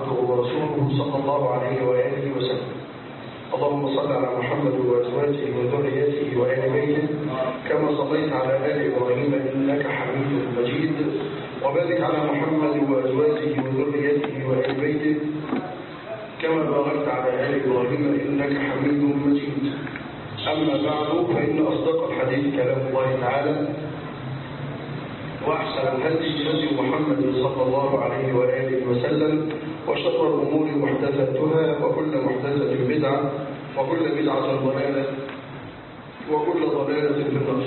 عبده ورسوله صلى الله عليه وآله وسلم اللهم صل على محمد وأزواجه وذريته وآل بيته كما صليت على آل إبراهيم إنك حميد مجيد وبارك على محمد وأزواجه وذريته وآل بيته كما باركت على آل إبراهيم إنك حميد مجيد أما بعد فإن أصدق الحديث كلام الله تعالى وأحسن الهدي هدي محمد صلى الله عليه وآله وسلم وشر الأمور محدثاتها وكل محدثة بدعة وكل بدعة ضلالة وكل ضلالة في النار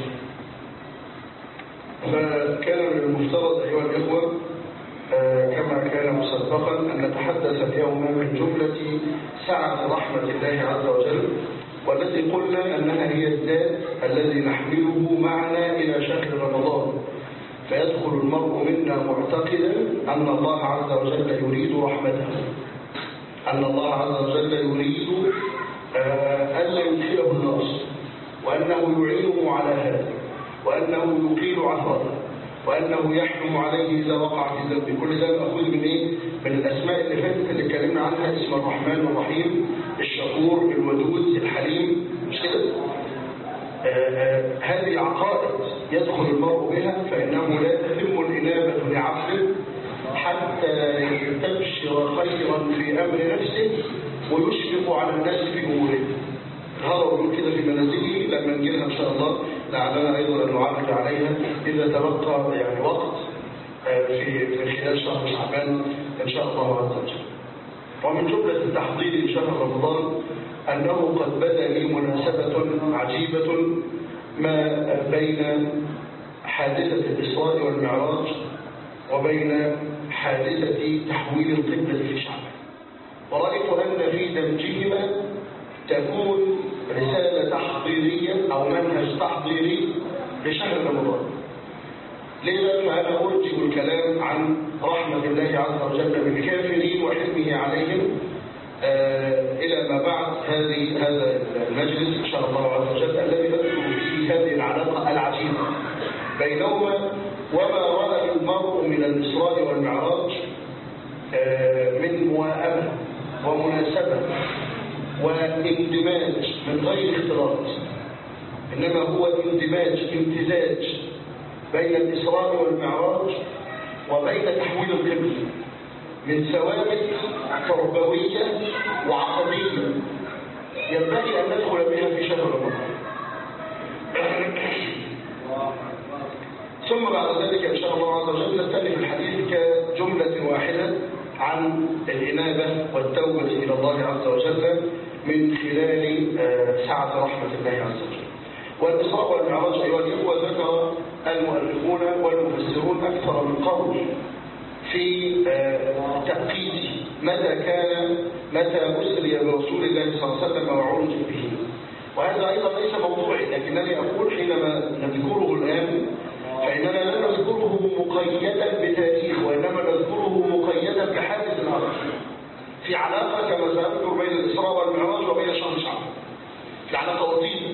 فكان من المفترض أيها الإخوة آه كما كان مسبقا أن نتحدث اليوم من جملة سعة رحمة الله عز وجل والتي قلنا أنها هي الذات الذي نحمله معنا إلى شهر رمضان فيدخل المرء منا معتقدا أن الله عز وجل يريد رحمته أن الله عز وجل يريد آه ألا يدخله النار وأنه يعينه على هذا وأنه يقيل عثرته وأنه يحكم عليه إذا وقع في ذنب كل ده مأخوذ من إيه؟ من الأسماء اللي فاتت اللي اتكلمنا عنها اسم الرحمن الرحيم الشكور الودود الحليم مش كده؟ هذه عقائد يدخل المرء بها فإنه لا تتم الإنابة لعبده حتى يستبشر خيرا في أمر نفسه ويشفق على الناس في أموره هذا يقول كده في منازله لما نجيلها إن شاء الله لعلنا أيضا أن نعرج عليها إذا تبقى يعني وقت في في خلال شهر شعبان إن شاء الله عز وجل ومن جملة التحضير لشهر رمضان أنه قد بدا لي مناسبة عجيبة ما بين حادثة الإسراء والمعراج وبين حادثة تحويل القبلة في شعبان ورأيت أن في دمجهما تكون رسالة تحضيرية أو منهج تحضيري لشهر رمضان لذا فأنا أرجع الكلام عن رحمة الله عز وجل بالكافرين وحلمه عليهم آه إلى ما بعد هذه هذا المجلس إن شاء الله عز وجل الذي نذكر فيه هذه العلاقة العجيبة بينهما وما رأى المرء من الإسراء والمعراج آه من موائمة ومناسبة واندماج من غير اختلاط إنما هو اندماج امتزاج بين الإسراء والمعراج وبين تحويل القبل من ثوابت تربوية وعقدية ينبغي أن ندخل بها في شهر رمضان ثم بعد ذلك إن شاء الله عز وجل نستأنف الحديث كجملة واحدة عن الإنابة والتوبة إلى الله عز وجل من خلال سعة رحمة الله عز وجل والإسراء والمعراج أيها الإخوة ذكر المؤلفون والمفسرون أكثر من قول في تأكيد متى كان متى أسري برسول الله صلى الله عليه وسلم وعرج به وهذا أيضا ليس موضوعي لكنني أقول حينما نذكره الآن فإننا لا نذكره مقيدا بتاريخ وإنما نذكره مقيدا بحادث الأرض في علاقة كما سأذكر بين الإسراء والمعراج وبين شهر شعبان في علاقة وطيدة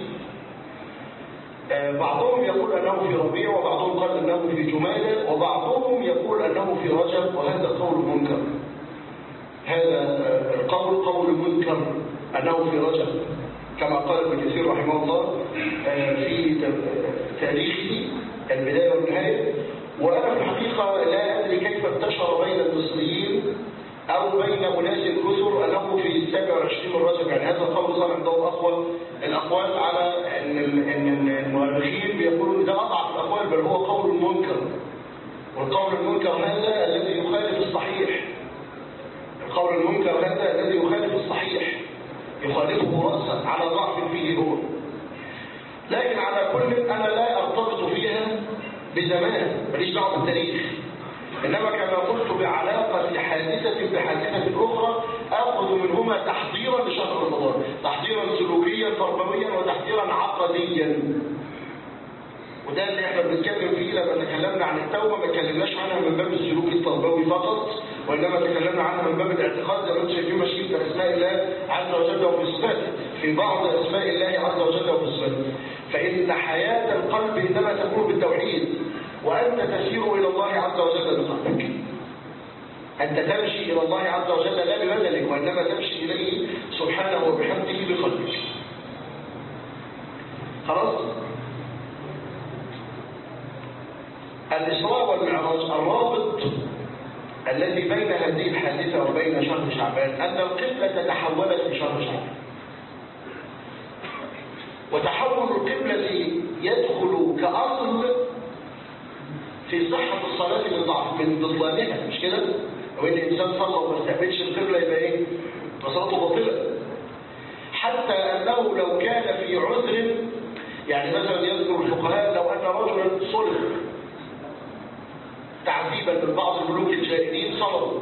بعضهم يقول أنه في ربيع وبعضهم قال أنه في جمادى وبعضهم يقول أنه في رجب وهذا قول منكر هذا القول قول منكر أنه في رجب كما قال ابن كثير رحمه الله في تاريخه البداية والنهاية وأنا في الحقيقة لا أدري كيف انتشر بين المصريين أو بين أناس كثر أنه في 27 من رجب يعني هذا القول صار عندهم أقوى الأقوال على أن أن المؤرخين بيقولون ده أضعف الأقوال بل هو قول منكر والقول المنكر هذا الذي يخالف الصحيح القول المنكر هذا الذي يخالف الصحيح يخالفه رأسا على ضعف فيه هو لكن على كل أنا لا أرتبط فيها بزمان ماليش دعوه بالتاريخ إنما كما قلت بعلاقة حادثة بحادثة أخرى أخذ منهما تحضيرا لشهر رمضان تحضيرا سلوكيا تربويا وتحضيرا عقديا وده اللي احنا بنتكلم فيه لما تكلمنا عن التوبة ما تكلمناش عنها من باب السلوك التربوي فقط وإنما تكلمنا عنها من باب الاعتقاد زي ما انتم شايفين ماشيين في أسماء الله عز وجل وفي صفاته في بعض أسماء الله عز وجل وفي صفاته فإن حياة القلب إنما تكون بالتوحيد وأنت تسير إلى الله عز وجل بقلبك أنت تمشي إلى الله عز وجل لا ببدنك وإنما تمشي إليه سبحانه وبحمده بقلبك خلاص الإسراء والمعراج الرابط الذي بين هذه الحادثة وبين شهر شعبان أن القبلة تحولت في شهر شعبان وتحول القبلة يدخل كأصل في صحة الصلاة من ضعف من بطلانها مش كده؟ لو ان الانسان صلى وما استقبلش القبلة يبقى ايه؟ فصلاته باطلة حتى انه لو كان في عذر يعني مثلا يذكر الفقهاء لو ان رجلا صلب تعذيبا من بعض الملوك الجاهلين صلوا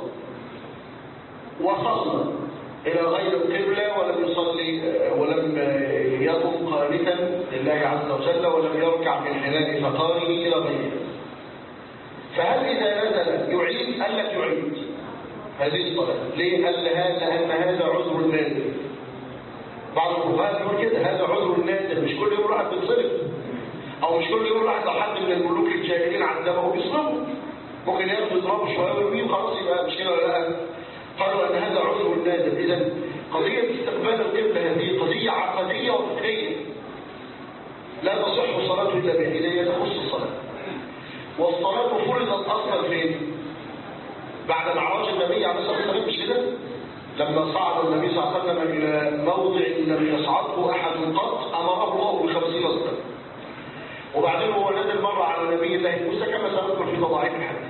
وصلى إلى غير القبلة ولم يصلي ولم يقم قانتا لله عز وجل ولم يركع من حلال فقاره إلى غيره فهل إذا نزل يعيد قال لك يعيد هذه الصلاة ليه؟ قال هذا لأن هذا عذر نادر بعض الفقهاء يقول كده هذا عذر نادر مش كل يوم راح بتصرف أو مش كل يوم راح لو حد من الملوك الجاهلين عذبه بيصرفه ممكن ياخد يضربه شوية ويرميه وخلاص يبقى مش كده ولا لا؟ قالوا أن هذا عذر نادر إذا قضية استقبال القبلة هذه قضية عقدية وفقهية لا تصح صلاة إلا بها هي تخص الصلاة والصلاة فرضت أصلا فين؟ بعد معراج النبي عليه الصلاة والسلام مش كده؟ لما صعد النبي صلى الله عليه وسلم إلى موضع لم يصعده أحد قط أمره الله بخمسين سنة وبعدين هو نزل مرة على نبي الله موسى كما سنذكر في مضاعيف الحديث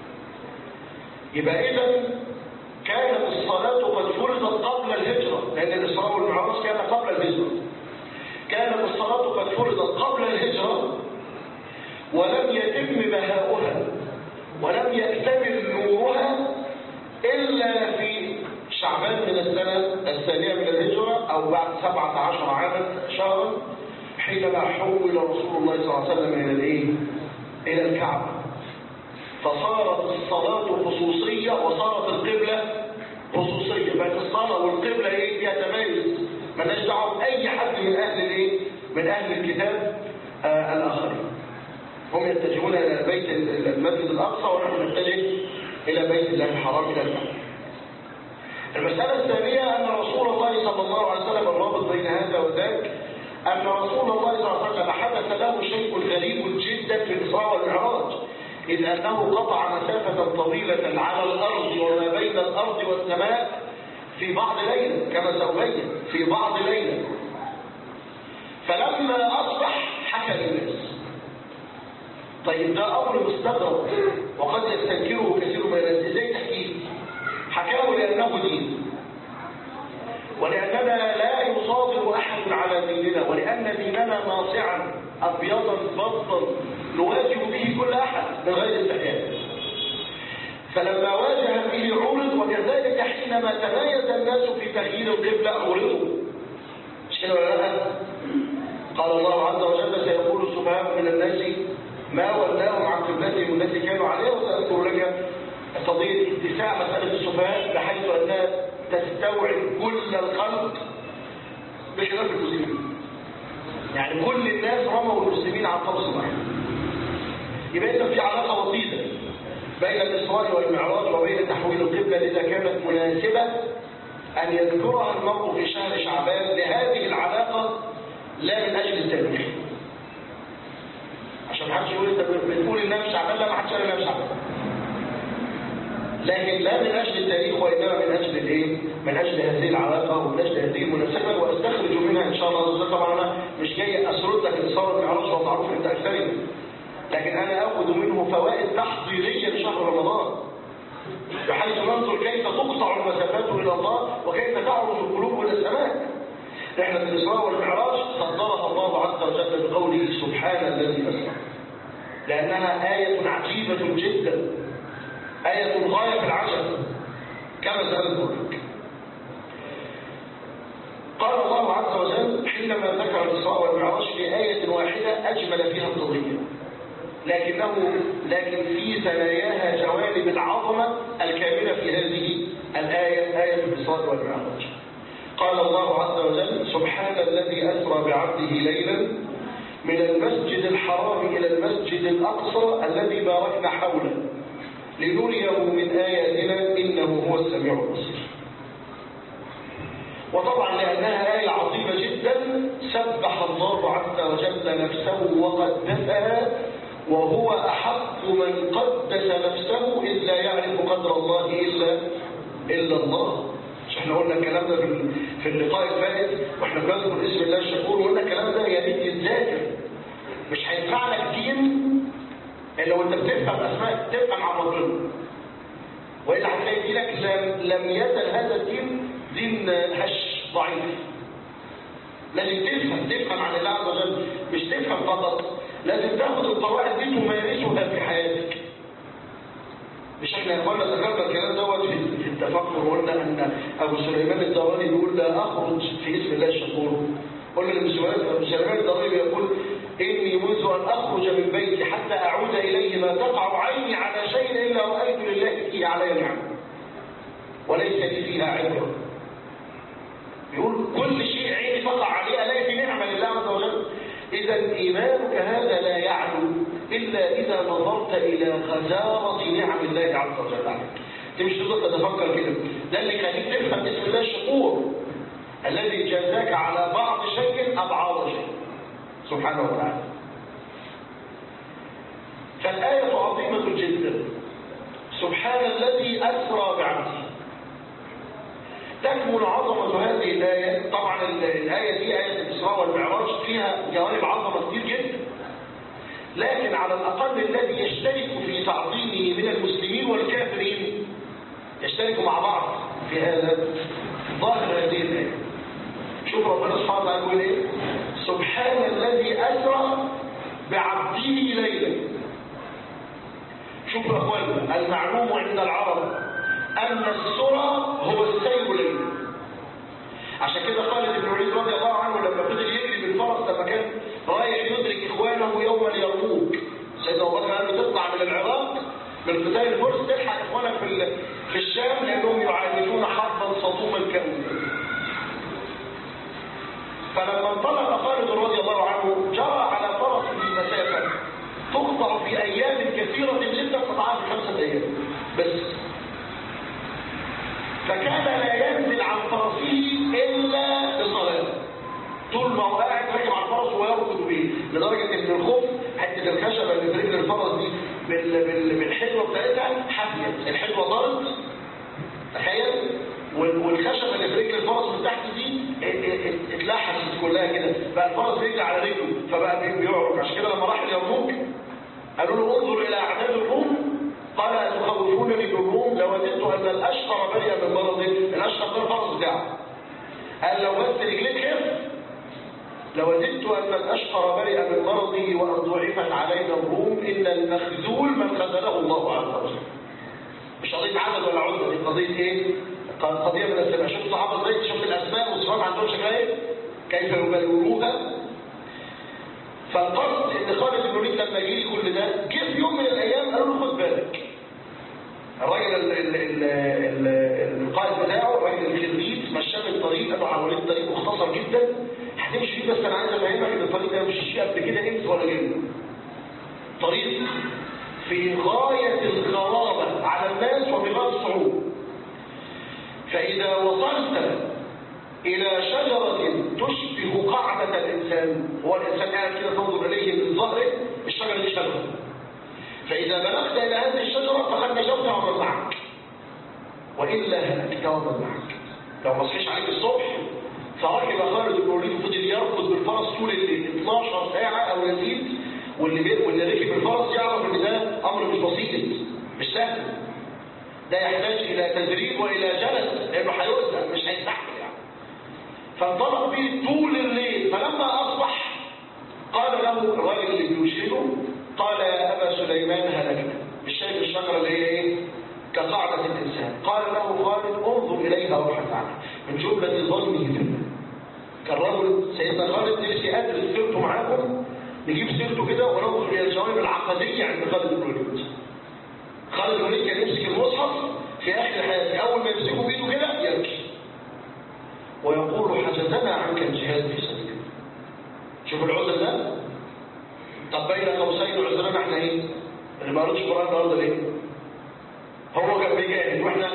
يبقى إذا كانت الصلاة قد فرضت قبل الهجرة لأن الإسراء والمعراج كان قبل الهجرة كانت الصلاة قد فرضت قبل الهجرة ولم يتم بهاؤها ولم يكتمل نورها إلا في شعبان من السنة الثانية من الهجرة أو بعد سبعة عشر عاما شهرا حينما حول رسول الله صلى الله عليه وسلم إلى الإيه؟ إلى الكعبة فصارت الصلاة خصوصية وصارت القبلة خصوصية بقت الصلاة والقبلة إيه فيها تميز مالناش دعوة بأي حد من أهل الإيه؟ من أهل الكتاب آه الآخرين هم يتجهون إلى بيت المسجد الأقصى ونحن نتجه إلى بيت الله الحرام إلى الكعبة المسألة الثانية أن رسول الله صلى الله عليه وسلم الرابط بين هذا وذاك أن رسول الله صلى الله عليه وسلم حدث له شيء غريب جدا في الإسراء والمعراج إذ أنه قطع مسافة طويلة على الأرض وما بين الأرض والسماء في بعض ليلة كما سأبين في بعض ليلة فلما أصبح حكى للناس طيب ده أمر مستغرب وقد يستنكره كثير من الناس ازاي تحكيه حكاه لأنه دين ولأننا لا يصادر أحد على ديننا ولأن ديننا ناصعا أبيضا بطا نواجه به كل أحد من غير استحياء فلما واجه به عورض وكذلك حينما تميز الناس في تغيير القبلة عورضوا مش كده ولا لا؟ قال الله عز وجل سيقول السفهاء من الناس ما ولاهم عن قبلتهم التي كانوا عليها وسأذكر لك قضية اتساع مسألة السفهاء بحيث أنها تستوعب كل الخلق بخلاف المسلمين يعني كل الناس رموا المسلمين عن طرس واحد يبقى إذا في علاقة وطيدة بين الإسراء والمعراج وبين تحويل القبلة إذا كانت مناسبة أن يذكرها المرء في شهر شعبان لهذه العلاقة لا من أجل التاريخ عشان محدش يقول انت بتقول انها مش شعبان لا ما حدش قال انها مش شعبان لكن لا من اجل التاريخ وانما من اجل الايه؟ من اجل هذه العلاقه ومن اجل هذه المناسبه واستخرج منها ان شاء الله طبعا انا مش جاي اسرد لك الصلاه المعراج ومعروف عند اكثرنا لكن انا اخذ منه فوائد تحضيريه لشهر رمضان بحيث ننظر كيف تقطع المسافات الى الله وكيف تعرج القلوب الى السماء رحلة الإسراء والمعراج صدرها الله عز وجل بقوله سبحان الذي أسرى لأنها آية عجيبة جدا آية غاية في العجب كما سأذكر لك قال الله عز وجل حينما ذكر الإسراء والمعراج في آية واحدة أجمل فيها القضية لكنه لكن في ثناياها جوانب العظمة الكاملة في هذه الآية آية الإسراء والمعراج قال الله عز وجل سبحان الذي أسرى بعبده ليلا من المسجد الحرام إلى المسجد الأقصى الذي باركنا حوله لنريه من آياتنا إنه هو السميع البصير وطبعا لأنها آية عظيمة جدا سبح الله عز وجل نفسه وقدسها وهو أحق من قدس نفسه إذ لا يعرف قدر الله إلا إلا الله مش احنا قلنا الكلام ده في في اللقاء الفائت واحنا بنذكر اسم الله الشكور وقلنا الكلام ده يا ريت يتذاكر مش هينفع لك دين الا وانت بتفهم اسماء تفهم عن ربنا والا هتلاقي دينك لم لم يزل هذا الدين دين هش ضعيف لازم تفهم تفهم عن الله عز وجل مش تفهم فقط لازم تاخد القواعد دي تمارسها في حياتك مش احنا يا اخوانا ذكرنا الكلام دوت في في التفكر وقلنا ان ابو سليمان الدوراني بيقول لا اخرج في اسم الله الشكور قلنا لابو سليمان ابو سليمان الدوراني بيقول اني منذ ان اخرج من بيتي حتى اعود اليه ما تقع عيني على شيء الا رايت لله فيه علي نعم وليس لي فيها عبره يقول كل شيء عيني تقع عليه الاقي في نعمه لله عز وجل اذا ايمانك هذا لا يعلو الا اذا نظرت الى غزاره نعم الله عز وجل عليك انت مش تقدر تتفكر كده ده اللي يخليك تفهم اسم الله الشكور الذي جازاك على بعض شيء ابعاد شيء سبحانه وتعالى فالايه عظيمه جدا سبحان الذي اسرى بعبده تكمن عظمة هذه الآية طبعا الآية دي آية الإسراء والمعراج فيها جوانب عظمة كتير جدا لكن على الأقل الذي يشترك في تعظيمه من المسلمين والكافرين يشتركوا مع بعض في هذا ظاهر هذه الآية شوف ربنا سبحانه وتعالى يقول إيه سبحان الذي أسرى بعبده ليلا شوف يا أخوانا المعلوم عند العرب أن السرى هو السير ليلا عشان كده خالد بن الوليد رضي الله عنه لما فضل يجري بالفرس لما كان رايح يدرك إخوانه يوم اليرموك سيدنا أبو بكر قال له تطلع من العراق من قتال الفرس تلحق إخوانك في في الشام لأنهم يعالجون حربا صدوما كاملا فلما انطلق خالد رضي الله عنه جرى على فرسه مسافة تقطع في أيام كثيرة جدا قطعها في خمسة أيام بس فكان لا ينزل عن فرسه إلا بصلاة طول ما هو قاعد راكب على الفرس ويركض به لدرجة ان الخوف حتة الخشبة اللي في رجل الفرس دي بال... بال... بالحلوة بتاعتها حفيت الحلوة ضرت تخيل والخشبة اللي في رجل الفرس من تحت دي اتلحست كلها كده بقى الفرس رجل على رجله فبقى بيعرج عشان كده لما راح اليرموك قالوا له انظر الى اعداد الروم قال تخوفونني بالروم لوددت ان الاشقر بريء من مرضه الاشقر ده الفرس بتاعه قال لو بس رجليك خف لوددت ان الاشقر بريء من مرضه وان ضعفت علينا الروم ان المخذول من خذله الله عز وجل مش قضيه عدد ولا عدة دي قضيه ايه قضيه من السماء شوف الصحابه ازاي شوف الاسماء والصفات عندهم شكلها ايه كيف يبلغوها فالقصد ان خالد بن الوليد لما جه كل ده جه في يوم من الايام قالوا له خد بالك الراجل القائد بتاعه الراجل الخريج مشاه في الطريق قال له حوالين الطريق مختصر جدا هتمشي فيه بس انا عايز افهمك ان الطريق ده مش فيه قبل كده انس ولا جن طريق في غايه الغرابه على الناس وفي غايه الصعوبه فاذا وصلت إلى شجرة تشبه قاعدة الإنسان هو الإنسان قاعد كده تنظر إليه من ظهره الشجرة دي شجرة فإذا بلغت إلى هذه الشجرة فقد نجوت ومن معك وإلا هلكت ومن معك لو ما صحيش عليك الصبح فركب خالد بن الوليد وفضل يركض بالفرس طول ال 12 ساعة أو يزيد واللي بي... واللي ركب الفرس يعرف إن ده أمر مش بسيط مش سهل ده يحتاج إلى تدريب وإلى جلد لأنه هيؤذى مش هيستحمل فانطلق به طول الليل فلما أصبح قال له الراجل اللي بيشهده قال يا أبا سليمان هلكنا مش شايف الشجرة اللي هي ايه كقاعدة الإنسان قال له خالد انظر إليها وابحث عنها من جملة ظنه بالله كان رجل سيدنا خالد نفسي أدرس سيرته معاكم نجيب سيرته كده وننظر إلى الجوانب العقدية عند خالد بن الوليد خالد بن الوليد كان يمسك المصحف في آخر حياته أول ما يمسكه بإيده كده يبكي ويقول حجزنا عنك الجهاد في سبيل الله شوف العذر ده طب بين قوسين عذرنا احنا ايه اللي ما قرأتش القرآن النهارده ليه هو كان بيجاهد واحنا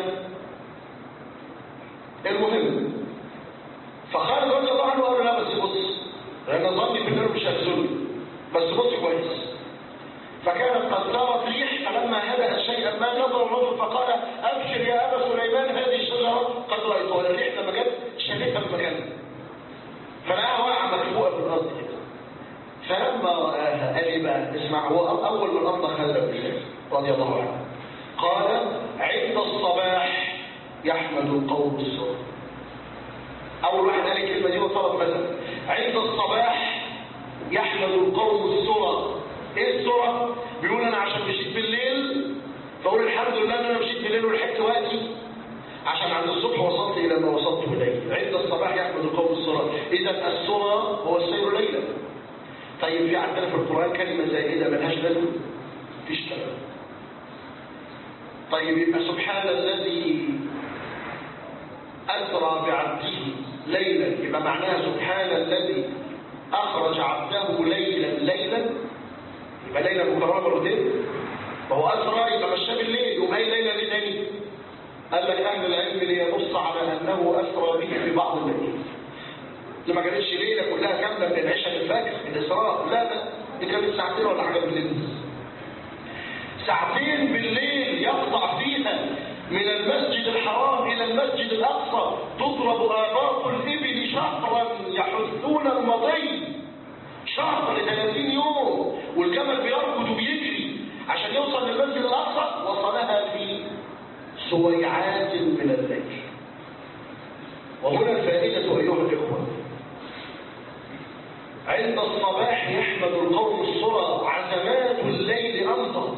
المهم فخالد رضي الله عنه قال له لا بس بص لان ظني في النار مش هيخزوني بس بص كويس فكانت قد سارت ريح فلما هدأت شيئا ما نظر الرجل فقال ابشر يا ابا سليمان هذه الشجره قد رايتها الريح لما جت شالتها من مكانها فلقاها واقعه مكفوءه في الارض كده فلما رآها قال لي بقى اسمع هو اول من اطلق هذا الرجال رضي الله عنه قال عند الصباح يحمد القوم السر اول واحد قال الكلمه دي وصلت مثلا عند الصباح يحمد القوم السرى ايه السرى بيقول انا عشان مشيت بالليل فاقول الحمد لله ان انا مشيت بالليل ولحقت وقتي عشان عند الصبح وصلت الى ما وصلت اليه عند الصباح يحمد القوم السرى اذا السرى هو السير ليلا طيب في عندنا في القران كلمه زائده ملهاش لازمه مفيش كلام طيب يبقى سبحان الذي أسرى بعبده ليلا يبقى معناها سبحان الذي أخرج عبده ليلا ليلا يبقى ليلا مكررة مرتين فهو أسرى يبقى مشاه بالليل يقوم أي ليلة ليه تاني؟ قال لك أهل العلم لينص على أنه أسرى به في بعض الليل دي ما كانتش ليلة كلها كاملة من العشاء للفجر الإسراء لا لا دي كانت ساعتين ولا حاجة بالليل ساعتين بالليل يقطع فيها من المسجد الحرام إلى المسجد الأقصى تضرب آباط الإبل شهرا يحثون المضي شهر ل 30 يوم والجمل بيركض وبيجري عشان يوصل للمسجد الأقصى وصلها في سويعات من الليل وهنا الفائدة أيها الإخوة عند الصباح يحمد القوم الصرى عزمات الليل أمضى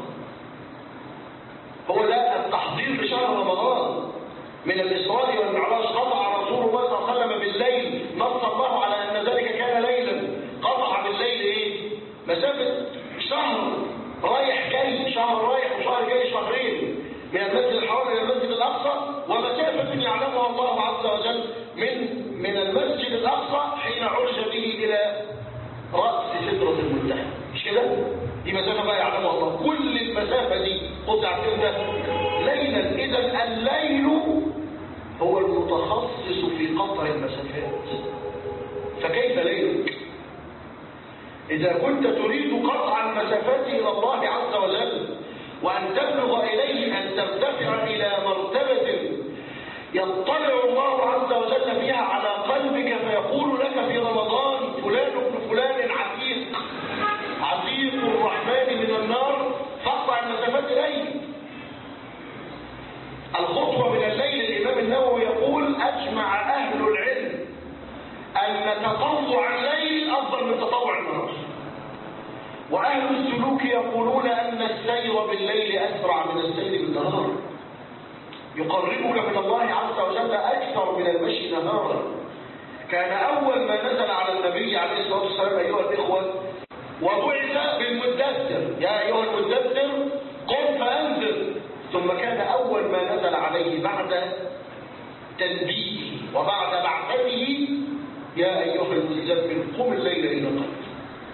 هو ده التحضير لشهر رمضان من الإسراء والمعراج قطع رسول الله صلى الله عليه وسلم بالليل نص الله على أن ذلك كان ليلا قطع بالليل إيه؟ مسافة شهر رايح جاي شهر رايح وشهر جاي شهرين من المسجد الحرام إلى المسجد الأقصى ومسافة يعلمها الله عز وجل من من المسجد الأقصى حين عرج به إلى رأس سدرة المنتهى مش كده؟ دي مسافة بقى يعلمها الله كل المسافة دي قطع كده ليلا إذا الليل هو المتخصص في قطع المسافات فكيف ليلك؟ إذا كنت تريد قطع المسافات إلى الله عز وجل وأن تبلغ إليه أن ترتفع إلى مرتبة يطلع الله عز وجل فيها على قلبك فيقول لك في رمضان فلان ابن فلان عتيق عتيق الرحمن من النار فاقطع المسافات إليه الخطوة من الليل الإمام النووي يقول أجمع أهل العلم أن تطوع الليل أفضل من تطوع النهار وأهل السلوك يقولون أن السير بالليل أسرع من السير بالنهار يقربك من الله عز وجل أكثر من المشي نهارا كان أول ما نزل على النبي عليه الصلاة والسلام أيها الإخوة وبعث بالمدثر يا أيها المدثر قم فأنذر ثم كان أول ما نزل عليه بعد تنبيهه وبعد بعثته يا أيها المزمل قم الليل إلى القلب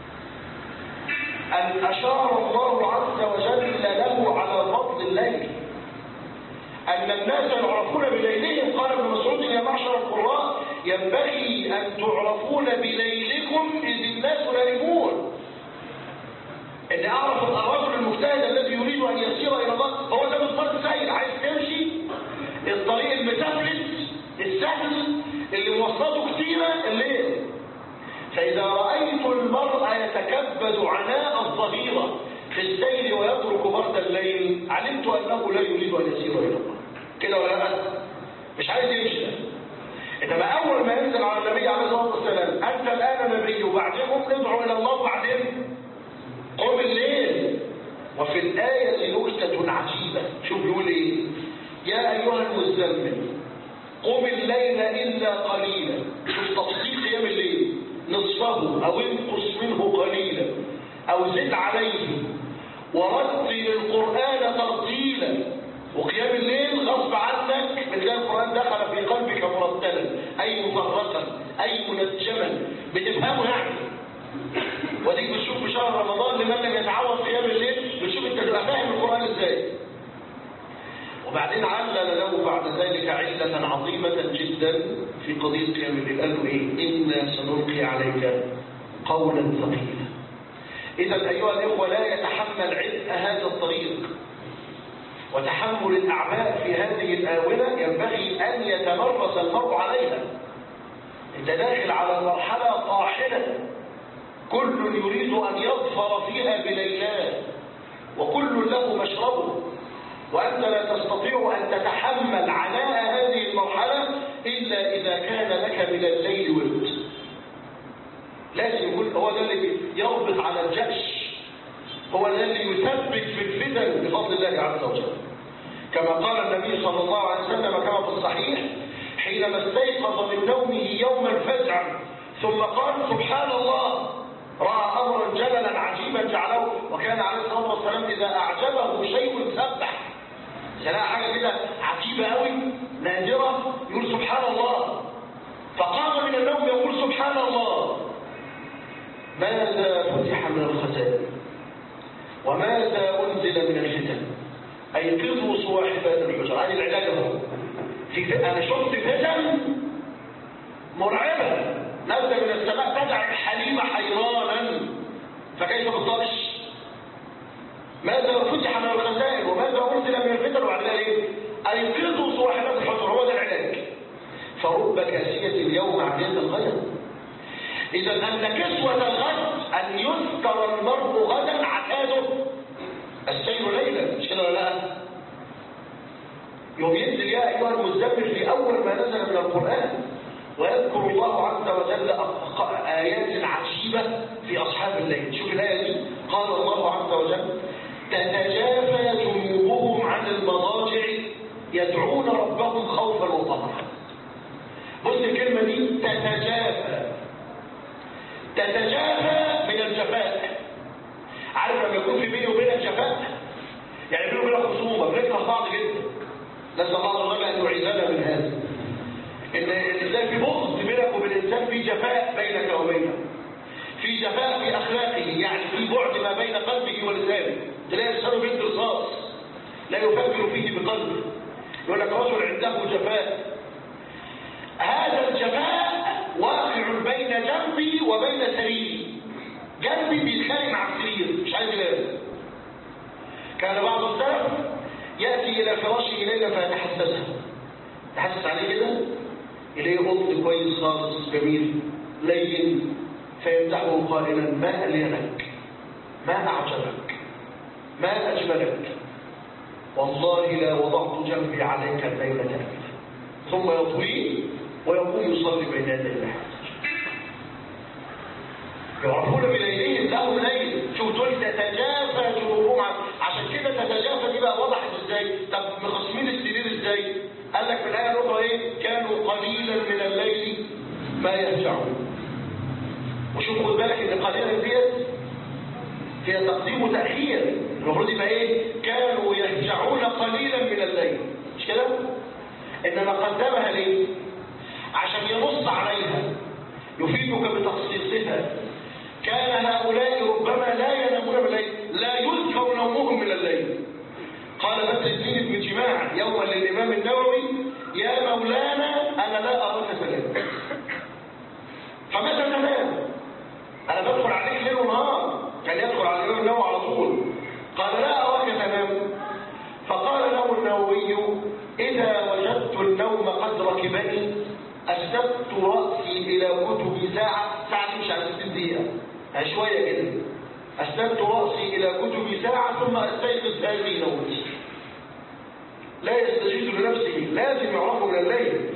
أن أشار الله عز وجل له على فضل الليل أن الناس يعرفون بليلهم قال ابن مسعود يا معشر القراء ينبغي أن تعرفون بليلكم إذ الناس نائمون إن أعرف الرجل المجتهد الذي يريد أن يسير إلى الله هو ده بالضبط سهل عايز تمشي الطريق المتفلت السهل اللي موصلاته كتيرة الليل فإذا رأيت المرء يتكبد عناء الظهيرة في السير ويترك برد الليل علمت أنه لا يريد أن يسير إلى الله كده ولا لا مش عايز يمشي إنما أول ما ينزل على النبي عليه الصلاة والسلام أنت الآن نبي وبعدين قم ادعو إلى الله وبعدين قم الليل وفي الآية نكتة عجيبة شوف بيقول إيه يا أيها المزمل قم الليل إلا قليلا شوف تفصيل قيام الليل نصفه أو انقص منه قليلا أو زد عليه ورتل القرآن ترتيلا وقيام الليل غصب عنك بتلاقي القرآن دخل في قلبك مرتلا أي مفرقا أي منجما بتفهمه يعني وديك بتشوف في شهر رمضان لمن لم يتعود قيام الليل بتشوف انت تبقى فاهم القرآن ازاي وبعدين علل له بعد ذلك علة عظيمة جدا في قضية قيام الليل قال له إيه إنا سنلقي عليك قولا ثقيلا إذا أيها الإخوة لا يتحمل عبء هذا الطريق وتحمل الأعباء في هذه الآونة ينبغي أن يتمرس المرء عليها أنت داخل على مرحلة طاحنة كل يريد أن يظفر فيها بليلاه وكل له مشربه وأنت لا تستطيع أن تتحمل عناء هذه المرحلة إلا إذا كان لك من الليل ورد لازم يكون هو ده اللي يربط على الجأش هو ده اللي يثبت في الفتن بفضل الله عز وجل كما قال النبي صلى الله عليه وسلم كما في الصحيح حينما استيقظ من نومه يوم الفزع ثم قال سبحان الله رأى أمرا جللا عجيبا جعله وكان عليه الصلاة والسلام إذا أعجبه شيء سبح سلاء حاجة كده عجيبة قوي نادرة يقول سبحان الله فقام من النوم يقول سبحان الله ماذا فتح من الخزائن وماذا أنزل من الفتن أيقظوا صواحبات الحجر هذه العلاج اهو في أنا شفت فتن مرعبة نزل من السماء تدع الحليم حيرانا فكيف بالطرش ماذا فتح من الخزائن وماذا أنزل من الفتن وبعد ذلك أيقظوا صواحبات الحجر هو ده العلاج فرب كاسية اليوم عدية الغد إذا أن كسوة الغد أن يذكر المرء غدا عتاده السير ليلا مش كده ولا لا؟ يوم ينزل يا أيها المزمل في أول ما نزل من القرآن ويذكر الله عز وجل آيات عجيبة في أصحاب الليل شوف الآية دي قال الله عز وجل تتجافى جنوبهم عن المضاجع يدعون ربهم خوفا وطمعا بص الكلمة دي تتجافى تتجافى من الجفاء عارف لما يكون في بيني وبينك جفاء يعني بيني وبينك خصومه بنكره بعض جدا نسال الله عز وجل ان يعيذنا من هذا ان الانسان في بغض بينك وبين الانسان في جفاء بينك وبينه في جفاء في اخلاقه يعني في بعد ما بين قلبه ولسانه تلاقي لسانه بيد رصاص لا يفكر فيه بقلبه يقول لك رجل عنده جفاء هذا الجفاء واقع بين جنبي وبين سريري جنبي بيتخانق مع السرير مش عايز ينام كان بعض السلف ياتي الى فراشه ليله فيتحسسها تحسس عليه كده اليه قط كويس خالص جميل لين فيمدحه قائلا ما الينك ما اعجبك ما اجملك والله لا وضعت جنبي عليك الليله ابدا ثم يطوي ويقوم يصلي بين يدي الله يعرفون بليلهم لهم ليل شوف دول تتجافى جنوبهم عشان كده تتجافى دي بقى وضحت ازاي طب مخصمين السرير ازاي قال لك في الايه الاخرى ايه كانوا قليلا من الليل ما يهجعون وشوف خد بالك ان قليلا ديت فيها تقديم وتاخير المفروض يبقى ايه كانوا يهجعون قليلا من الليل مش كده انما قدمها ليه عشان ينص عليها يفيدك بتخصيصها كان هؤلاء ربما لا ينامون بالليل لا يذكر نومهم من الليل قال بدر الدين بن جماع يوما للامام النووي يا مولانا انا لا اراك تنام فمتى تنام انا بدخل عليك ليل ونهار كان يدخل على الامام النووي على طول قال لا اراك تنام فقال له النووي اذا وجدت النوم قد ركبني أسدت رأسي إلى كتب ساعة ساعة مش على 60 دقيقة شوية كده أسدت رأسي إلى كتب ساعة ثم أستيقظ هذه نومتي لا يستجيد لنفسه لازم يعرفه من الليل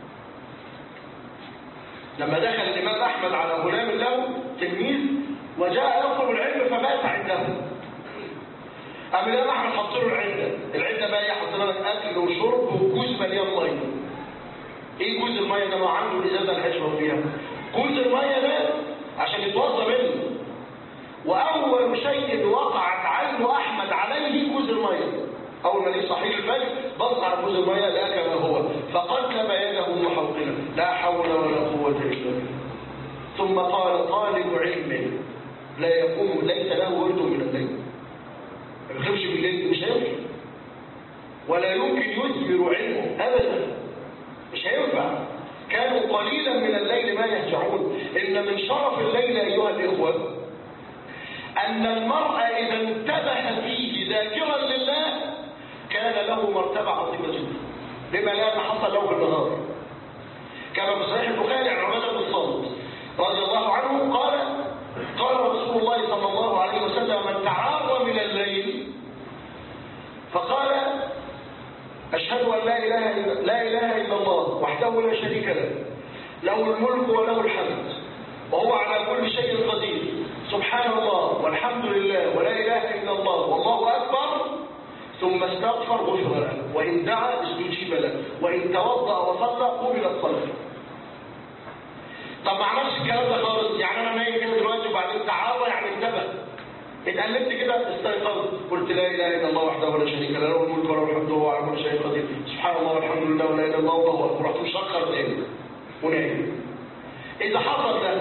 لما دخل الإمام أحمد على غلام له تلميذ وجاء يطلب العلم فبات عنده قام الإمام أحمد حط له العدة العدة بقى يحط لك أكل وشرب وكوز مليان مية ايه كوز الميه ده ما عنده الازازه اللي هيشرب فيها كوز الميه ده عشان يتوضى منه واول شيء وقعت عين احمد عليه كوز الميه اول ما ليه صحيح الفجر بص على كوز الميه لا كما هو فقدم يده محوقنا لا حول ولا قوه الا بالله ثم قال طالب علم لا يقوم ليس له ورد من الليل ما بيخافش بالليل مش هيمشي ولا يمكن يثمر علمه ابدا مش هينفع كانوا قليلا من الليل ما يهجعون ان من شرف الليل ايها الاخوه ان المرء اذا انتبه فيه ذاكرا لله كان له مرتبه عظيمه جدا بما لا حصل له في النهار كما في صحيح البخاري عن عباده بن الصامت رضي الله عنه قال قال رسول الله صلى الله عليه وسلم من تعار من الليل فقال أشهد أن لا إله إلا, لا إله إلا الله وحده لا شريك له له الملك وله الحمد وهو على كل شيء قدير سبحان الله والحمد لله ولا إله إلا الله والله أكبر ثم استغفر غفر له وإن دعا استجيب له وإن توضأ وصلى قبلت صلاته طب ما عملش الكلام ده خالص يعني انا نايم كده دلوقتي وبعدين تعالى يعني انتبه اتقلبت كده استيقظت قلت لا اله الا الله وحده ولا شريك له له الملك وله الحمد وهو على كل شيء قدير سبحان الله والحمد لله ولا اله الا الله والله اكبر رحت مشخر تاني ونايم اذا حصل ده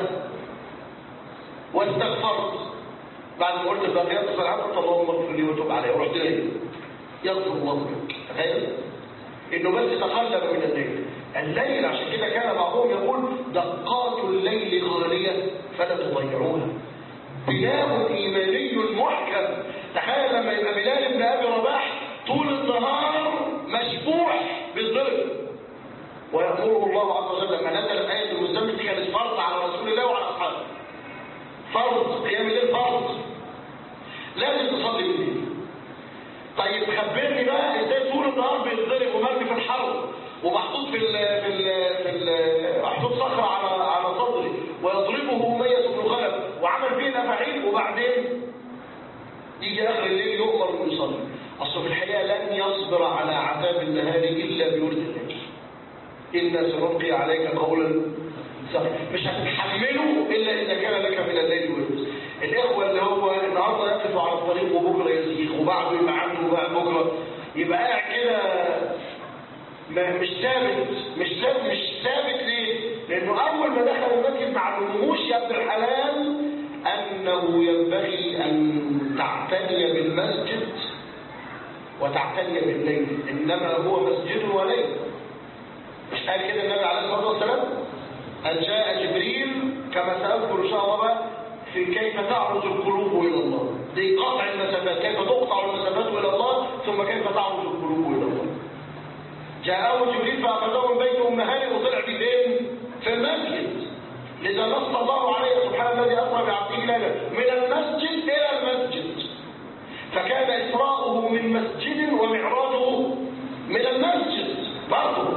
واستغفرت بعد ما قلت الباقيات الصلاه قلت اللهم اغفر لي وتب علي ورحت نايم يغفر الله لك تخيل انه بس تقلب من الليل الليل عشان كده كان بعضهم يقول دقات الليل غالية فلا تضيعوها بناء إيماني محكم تخيل لما يبقى بلال بن أبي رباح طول النهار مشبوح بالضرب ويأمره الله عز وجل لما نزلت آية المزمل دي كانت فرض على رسول الله وعلى أصحابه فرض قيام الليل فرض لازم تصلي بالليل طيب خبرني بقى ازاي طول النهار بيتضرب ومرمي في الحرب ومحطوط في ال في ال في ال محطوط صخره على على صدري ويضربه اميه بن خلف وعمل فيه الافاعيل وبعدين يجي اخر الليل يؤمر انه يصلي اصل في الحقيقه لن يصبر على عذاب النهار الا بورد الليل انا سنلقي عليك قولا مش هتتحمله الا اذا كان لك من الليل ورد الاخوه اللي هو النهارده يقف على الطريق وبكره يزيغ وبعده يبقى عنده بقى بكره يبقى قاعد كده مش ثابت مش ثابت مش ثابت ليه؟ لانه اول ما دخل المسجد ما علموش يا ابن الحلال انه ينبغي ان تعتني بالمسجد وتعتني بالليل انما هو مسجد وليل مش قال كده النبي عليه الصلاه والسلام ان جاء جبريل كما ساذكر ان شاء الله بقى في كيف تعرج القلوب الى الله دي قطع المسافات كيف تقطع المسافات الى الله ثم كيف تعرج القلوب الى الله جاءه جبريل فأخذه من بيت أم هانئ وطلع في فين؟ في المسجد لذا نص الله عليه سبحانه الذي أسرى بعبده ليلا من المسجد إلى المسجد فكان إسراؤه من مسجد ومعراجه من المسجد برضه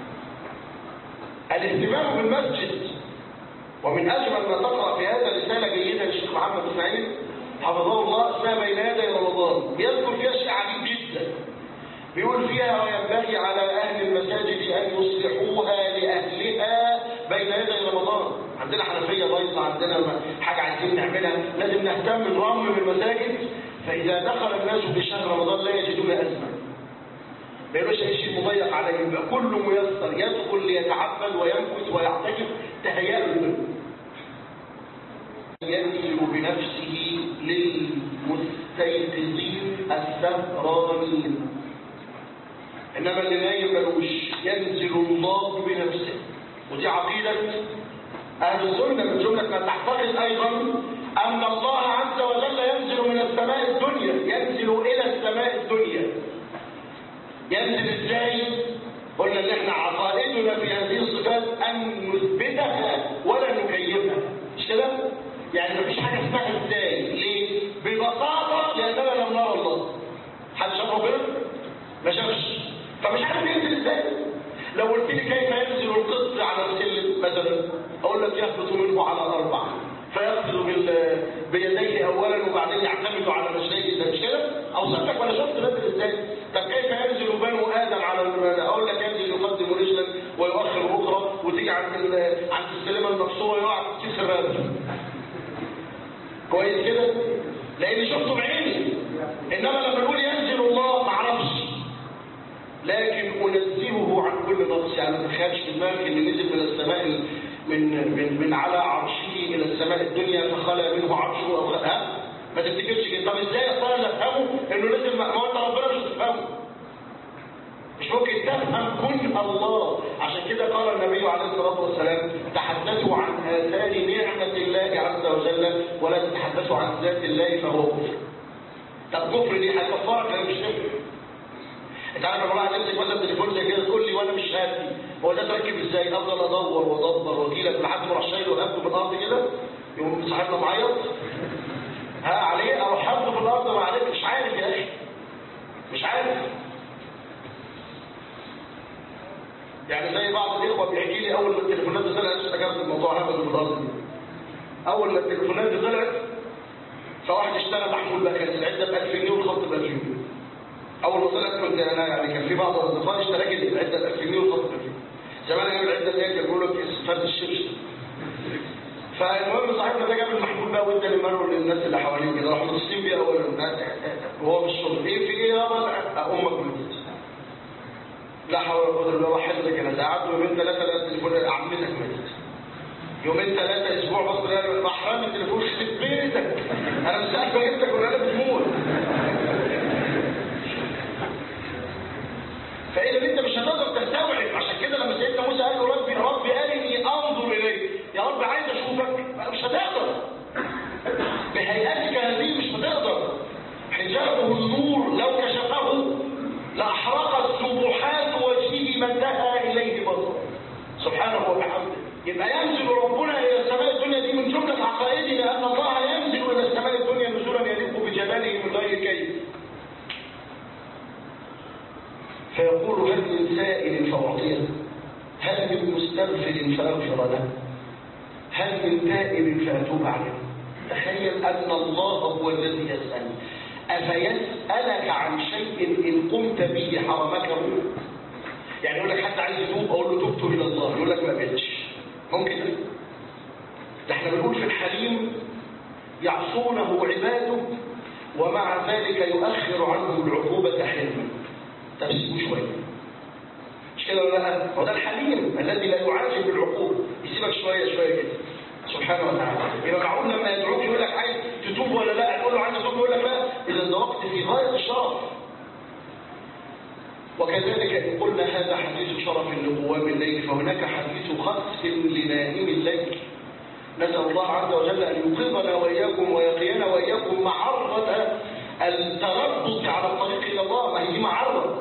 الاهتمام بالمسجد ومن أجمل ما تقرأ في هذا رسالة جيدة للشيخ محمد إسماعيل حفظه الله اسمها بين يدي رمضان بيذكر فيها شيء عجيب جدا بيقول فيها وينبغي على أهل المساجد أن يصلحوها لأهلها بين يدي رمضان عندنا حنفية بايظة عندنا حاجة عايزين نعملها لازم نهتم نرمم المساجد فإذا دخل الناس في شهر رمضان لا يجدون أزمة ما يبقاش أي شيء مضيق عليهم يبقى كله ميسر يدخل ليتعبد ويمكث ويعتكف تهيأ له ينزل بنفسه للمستيقظين السهرانين إنما اللي نايم ملوش ينزل الله بنفسه ودي عقيدة أهل السنة من جملة ما تعتقد أيضا أن الله عز وجل ينزل من السماء الدنيا ينزل إلى السماء الدنيا ينزل إزاي؟ قلنا إن إحنا عقائدنا في هذه الصفات أن نثبتها ولا نكيفها مش كده؟ يعني مفيش حاجة اسمها إزاي ليه؟ ببساطة لأننا لم نرى الله حد شاف ربنا؟ ما شافش فمش عارف ينزل ازاي لو قلت لي كيف ينزل القط على السلم مثلا اقول لك يهبط منه على اربع فيقفز بيديه اولا وبعدين يعتمد على رجليه ده مش كده اوصف لك ولا شفت نزل ازاي طب كيف ينزل بنو ادم على المال اقول لك ينزل يقدم رجلا ويؤخر اخرى وتيجي عند عند السلمه المكسوره يقع في كيس الرابط كويس كده لاني شفته بعيني انما لما نقول ينزل الله ما اعرفش لكن انزهه عن كل نقص يعني ما تخيلش في دماغك ان نزل من السماء من من من على عرشه الى السماء الدنيا فخلى منه عرشه او ها ما تفتكرش كده طب ازاي اصلا افهمه انه نزل ما انت ربنا مش تفهمه مش ممكن تفهم كن الله عشان كده قال النبي عليه الصلاة والسلام تحدثوا عن آثار نعمة الله عز وجل ولا تتحدثوا عن ذات الله فهو كفر طب كفر دي هيكفرك ولا مش كفر انت عارف لما واحد يمسك مثلا تليفون زي كده تقول لي وانا مش هادي هو ده تركب ازاي افضل ادور وادبر واجيلك لحد ما اروح شايله وهبده في الارض كده يقوم صاحبنا معيط ها عليه اروح حاطه في الارض ما عليك مش عارف يا اخي مش عارف يعني زي بعض الاخوه بيحكي لي اول ما التليفونات دي طلعت افتكرت الموضوع هبل في الارض دي اول ما التليفونات دي طلعت فواحد اشترى محمول بقى كانت العده ب 1000 جنيه والخط ب 1000 جنيه اول ما طلعت كنت انا يعني كان في بعض الاصدقاء اشترى لي العده ب 1000 جنيه والخط ب 1000 جنيه زمان جاب العده اللي هي كانوا بيقولوا لك فرد الشبش فالمهم صاحبنا ده جاب المحمول بقى وادى لمره للناس اللي حواليه كده راحوا متصلين بيه اول وهو في الشغل ايه في ايه يابا امك فلوس لا حول ولا قوه الا بالله حفظك انا قعدت يومين ثلاثه لقيت التليفون عمتك ماتت يومين ثلاثه اسبوع بص لقيت راح رامي التليفون في بيتك انا مش عارف جبتك ولا انا بتموت فاذا انت مش هتقدر تستوعب عشان كده لما سيدنا موسى قال له ربي ربي ارني انظر اليك يا رب عايز اشوفك مش هتقدر بهيئتك هذه مش هتقدر حجابه النور لو كشفه لاحرقت سبحات وجهه ما انتهى اليه بصره سبحانه وبحمده يبقى ينزل ربنا الى السماء الدنيا دي من جمله عقائدنا ان الله ينزل الى السماء الدنيا نزولا يليق بجلاله من غير كيف فيقول هل من سائل فأعطيه هل من مستغفر فأغفر له هل من تائب فأتوب عليه تخيل أن الله هو الذي يسأل أفيسألك عن شيء إن قمت به حرمكه يعني يقول لك حتى عايز يتوب أقول له تبت إلى الله يقول لك ما بقتش ممكن ده احنا بنقول في الحليم يعصونه عباده ومع ذلك يؤخر عنه العقوبة حلما طب سيبوه شويه مش كده ولا لا هو ده الحليم الذي لا يعاجل بالعقوبه يسيبك شويه شويه كده سبحانه وتعالى يبقى معقول لما يدعوك يقول لك عايز تتوب ولا لا تقول له عايز اتوب يقول لك لا اذا ده وقت في غايه الشرف وكذلك إن قلنا هذا حديث شرف لقوام الليل فهناك حديث خسف لنائم الليل نسأل الله عز وجل أن يوقظنا وإياكم ويقينا وإياكم معرة التردد على الطريق إلى الله ما هي دي معرة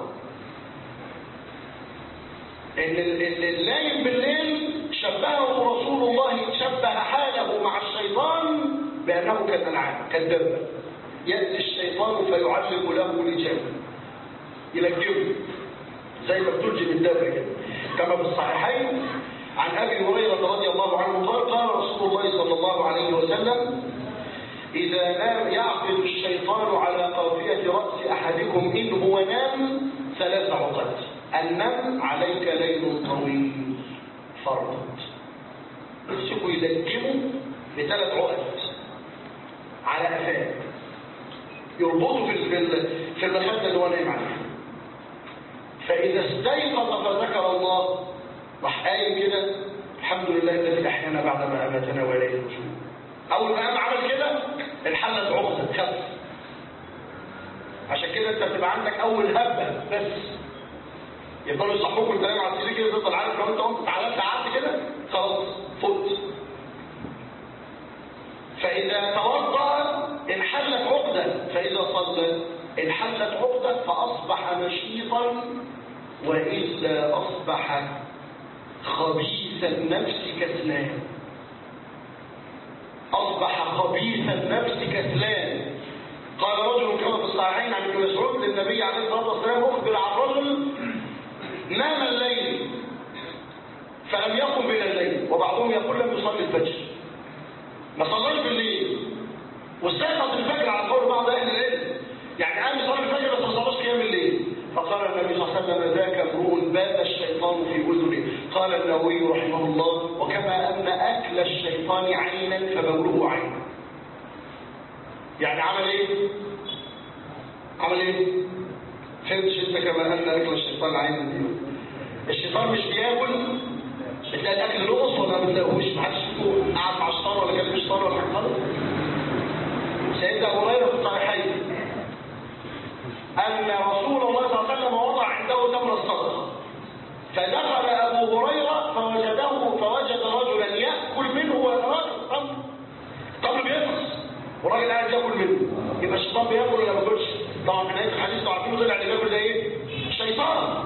إن النايم بالليل شبهه رسول الله شبه حاله مع الشيطان بأنه كالأنعام كالدبة يأتي الشيطان فيعلق له لجامه يلجمه زي ما بتلجم الدابة كده كما في الصحيحين عن أبي هريرة رضي الله عنه قال قال رسول الله صلى الله عليه وسلم إذا نام يعقد الشيطان على قافية رأس أحدكم إن هو نام ثلاث عقد النم عليك ليل طويل فرض يمسكوا يلجموا بثلاث عقد على قفاه يربطوا في في المخدة اللي هو نايم عليها فإذا استيقظ فذكر الله راح قايم كده الحمد لله الذي أحيانا بعد ما أماتنا وإليه النشور أول ما قام عمل كده انحلت عقدة خف عشان كده أنت بتبقى عندك أول هبة بس يفضلوا يصحوك وانت نايم على السرير كده تفضل عارف لو انت قمت اتعلمت قعدت كده خلاص فوت فإذا توضأ انحلت عقدة فإذا صلى انحلت عقدة فأصبح نشيطا وإلا أصبح خبيث النفس كسلان أصبح خبيث النفس كسلان قال رجل كما في الصحيحين عن ابن مسعود للنبي عليه الصلاة والسلام أخبر عن رجل نام الليل فلم يقم من الليل وبعضهم يقول لم يصلي الفجر ما صلاش بالليل واستيقظ الفجر على قول بعض اهل العلم يعني قام يصلي الفجر بس ما صلاش قيام الليل فقال النبي صلى الله عليه وسلم ذاك امرؤ بات الشيطان في اذنه قال النووي رحمه الله وكما ان اكل الشيطان عينا فبوله عين يعني عمل ايه عمل ايه فهمتش انت كما ان اكل الشيطان عينا دي الشيطان مش بياكل بتلاقي الاكل نقص ولا ما بتلاقوش ما حدش قاعد مع الشطار ولا كان الشطار ولا حاجه خالص سيدنا ابو هريره في الصحيحين ان رسول الله صلى الله عليه وسلم وضع عنده تمر فصدق فدخل أبو هريرة فوجده فوجد رجلا يأكل منه ويتراجع الطبل الطبل بيفرس والراجل قاعد ياكل منه يبقى الشيطان بياكل ولا ما بياكلش طبعا في نهايه الحديث انتوا عارفين طلع اللي بياكل ده ايه؟ الشيطان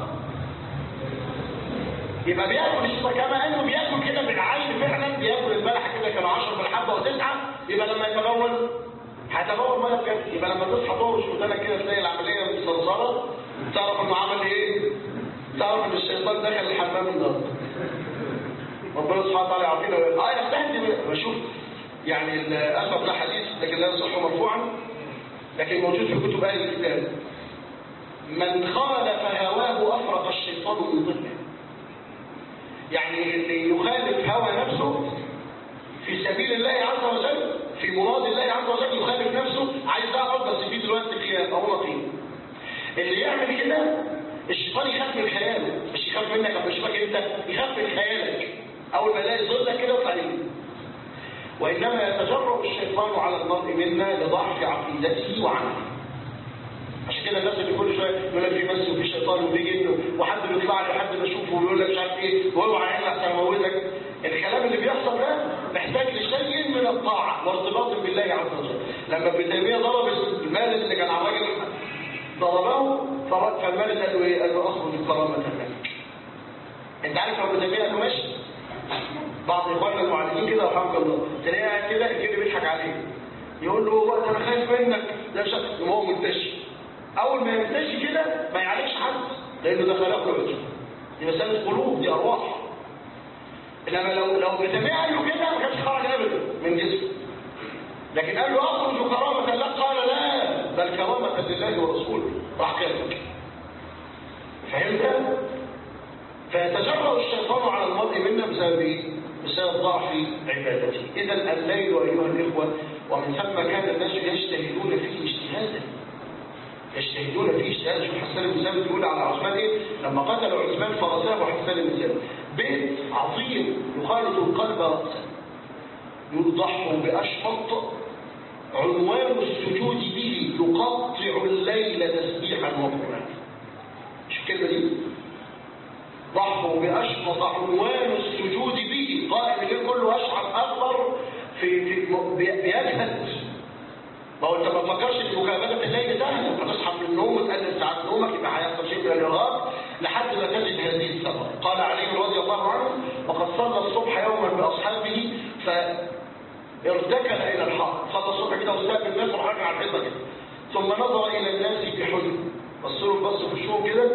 يبقى بياكل الشيطان كما انه بياكل كده بالعين فعلا بياكل البلحه كده كانوا 10 بالحبه وتسعه يبقى لما يتبول هتبول ميه بجد يبقى لما تصحى تهرش ودانك كده تلاقي العمليه متصرصره تعرف انه عمل ايه؟ تعرف ان الشيطان دخل الحمام النهارده ربنا سبحانه وتعالى يعطينا اه يستهدي بشوف يعني الاسف ده حديث لكن لا يصح مرفوعا لكن موجود في كتب اهل الكتاب من خالف هواه افرق الشيطان من ظله يعني اللي يخالف هوى نفسه في سبيل الله عز وجل في مراد الله عز وجل يخالف نفسه عايز اقعد بس في دلوقتي خيال او نقيم اللي يعمل كده الشيطان يخاف من خياله مش يخاف منك او يشوفك انت يخاف من خيالك اول ما يلاقي ظلك كده يطلع يجري وإنما يتجرأ الشيطان على المرء منا لضعف عقيدته وعمله عشان كده الناس اللي كل شويه يقول لك في مس وفي شيطان وفي جن وحد بيطلع لي وحد بشوفه ويقول لك مش عارف ايه واوعى عينك عشان اموتك الكلام اللي بيحصل ده محتاج لشيء من الطاعه وارتباط بالله عز وجل لما ابن تيميه ضرب المال اللي كان على الراجل ضربه فالمال قال له ايه؟ قال له اخرج كرامه لك انت عارف لو ابن تيميه قال له ماشي بعض اخواننا المعلمين كده رحمك الله تلاقيه قاعد كده الكل بيضحك عليه يقول له وقت انا خايف منك ده مش ما هو منتشي اول ما ينتشي كده ما يعالجش حد لانه ده خلق له عجب دي مساله قلوب دي ارواح انما لو لو بتابع له كده ما كانش خرج ابدا من جسمه لكن قال له اخرج كرامه لك قال لا بل كرامه لله ورسوله راح كذب فهمت فيتجرأ الشيطان على المرء منا بسبب ايه؟ بسبب ضعف عبادته اذا الليل ايها الاخوه ومن ثم كان الناس يجتهدون فيه اجتهادا يجتهدون فيه اجتهادا شوف حسان بن ثابت بيقول على عثمان ايه لما قتلوا عثمان فرساه حسان بن ثابت بيت عظيم يخالط القلب راسا يوضح باشفط عنوان السجود به يقطع الليل تسبيحا وقرآنا شوف الكلمه دي ضحوا بأشفط عنوان السجود به قائم الليل كله أشعر أكبر في, في بيجهد ما هو انت ما تفكرش في مكافأة الليل سهلة هتصحى من النوم وتقلل ساعات نومك يبقى هيحصل شيء من الإرهاق لحد ما تجد هذه الثمرة قال علي رضي الله عنه وقد صلى الصبح يوما بأصحابه فارتكل إلى الحائط صلى الصبح كده واستقبل الناس وراح على الحيطة كده ثم نظر إلى الناس بحزن بصوا له بصوا في وشهم كده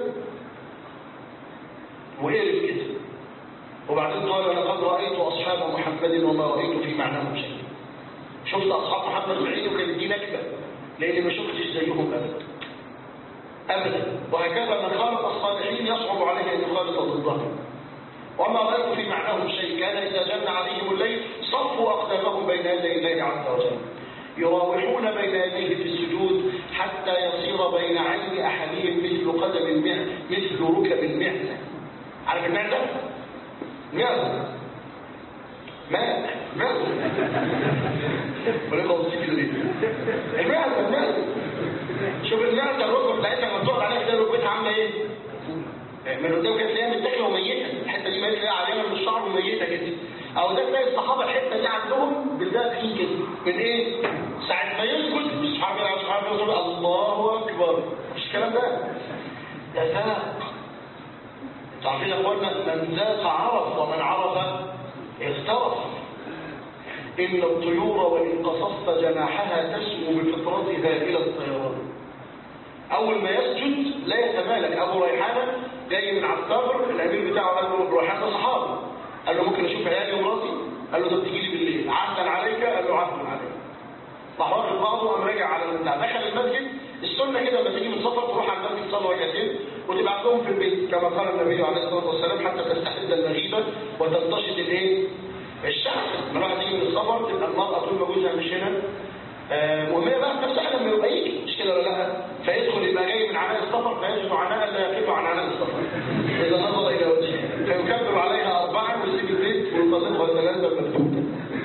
وقلب كده وبعدين قال لقد رأيت أصحاب محمد وما رأيت في معناهم شيء شفت أصحاب محمد بعيني وكانت دي نكبة لأني ما شفتش زيهم أبدا أبدا وهكذا من خالط الصالحين يصعب عليه أن يخالط ضدهم وما رأيت في معناهم شيء كان إذا جن عليهم الليل صفوا أقدامهم بين يدي الله عز وجل يراوحون بين يديه في السجود حتى يصير بين عين أحدهم مثل قدم المعز مثل ركب المعزة عارف المعزة؟ معزة ماء معزة وليه قوصي كده ليه؟ المعزة المعزة شوف المعزة الركبة بتاعتها لما تقعد عليها كده ركبتها عاملة ايه؟ من قدام كده تلاقيها متاكله وميته الحته دي ماليه عليها من الشعر وميته كده او ده تلاقي الصحابه الحته دي عندهم بالذات فيه كده من ايه؟ ساعه ما يسكت مش عارف يلعب مش عارف يوصل الله اكبر مش الكلام ده ده ذاق انتوا عارفين يا اخوانا من ذاق عرف ومن عرف اغترف ان الطيور وان قصصت جناحها تسمو بفطرتها الى الطيران اول ما يسجد لا يتمالك ابو ريحانه جاي من على الثغر الامير بتاعه قال له ابو ريحانه صحابي قال له ممكن اشوف عيالي ومراتي قال له ده بتيجي لي بالليل عهدا عليك قال له عهدا عليك راح واخد بعضه قام راجع على البتاع دخل المسجد السنه كده لما تيجي من سفر تروح على المسجد تصلي ركعتين وتبعت لهم في البيت كما قال النبي عليه الصلاه والسلام حتى تستحد المغيبه وتنتشط الايه؟ الشمس لما الواحد يجي من السفر تبقى المراه طول ما جوزها مش هنا مهمة بقى نفسها لما يبقى يجي مش كده ولا لا فيدخل يبقى جاي من عناء السفر فيجد عناء لا يقل عن عناء السفر إذا نظر إلى وجهها فيكبر عليها أربعة ويسيب البيت وينتظرها ثلاثة مكتوبة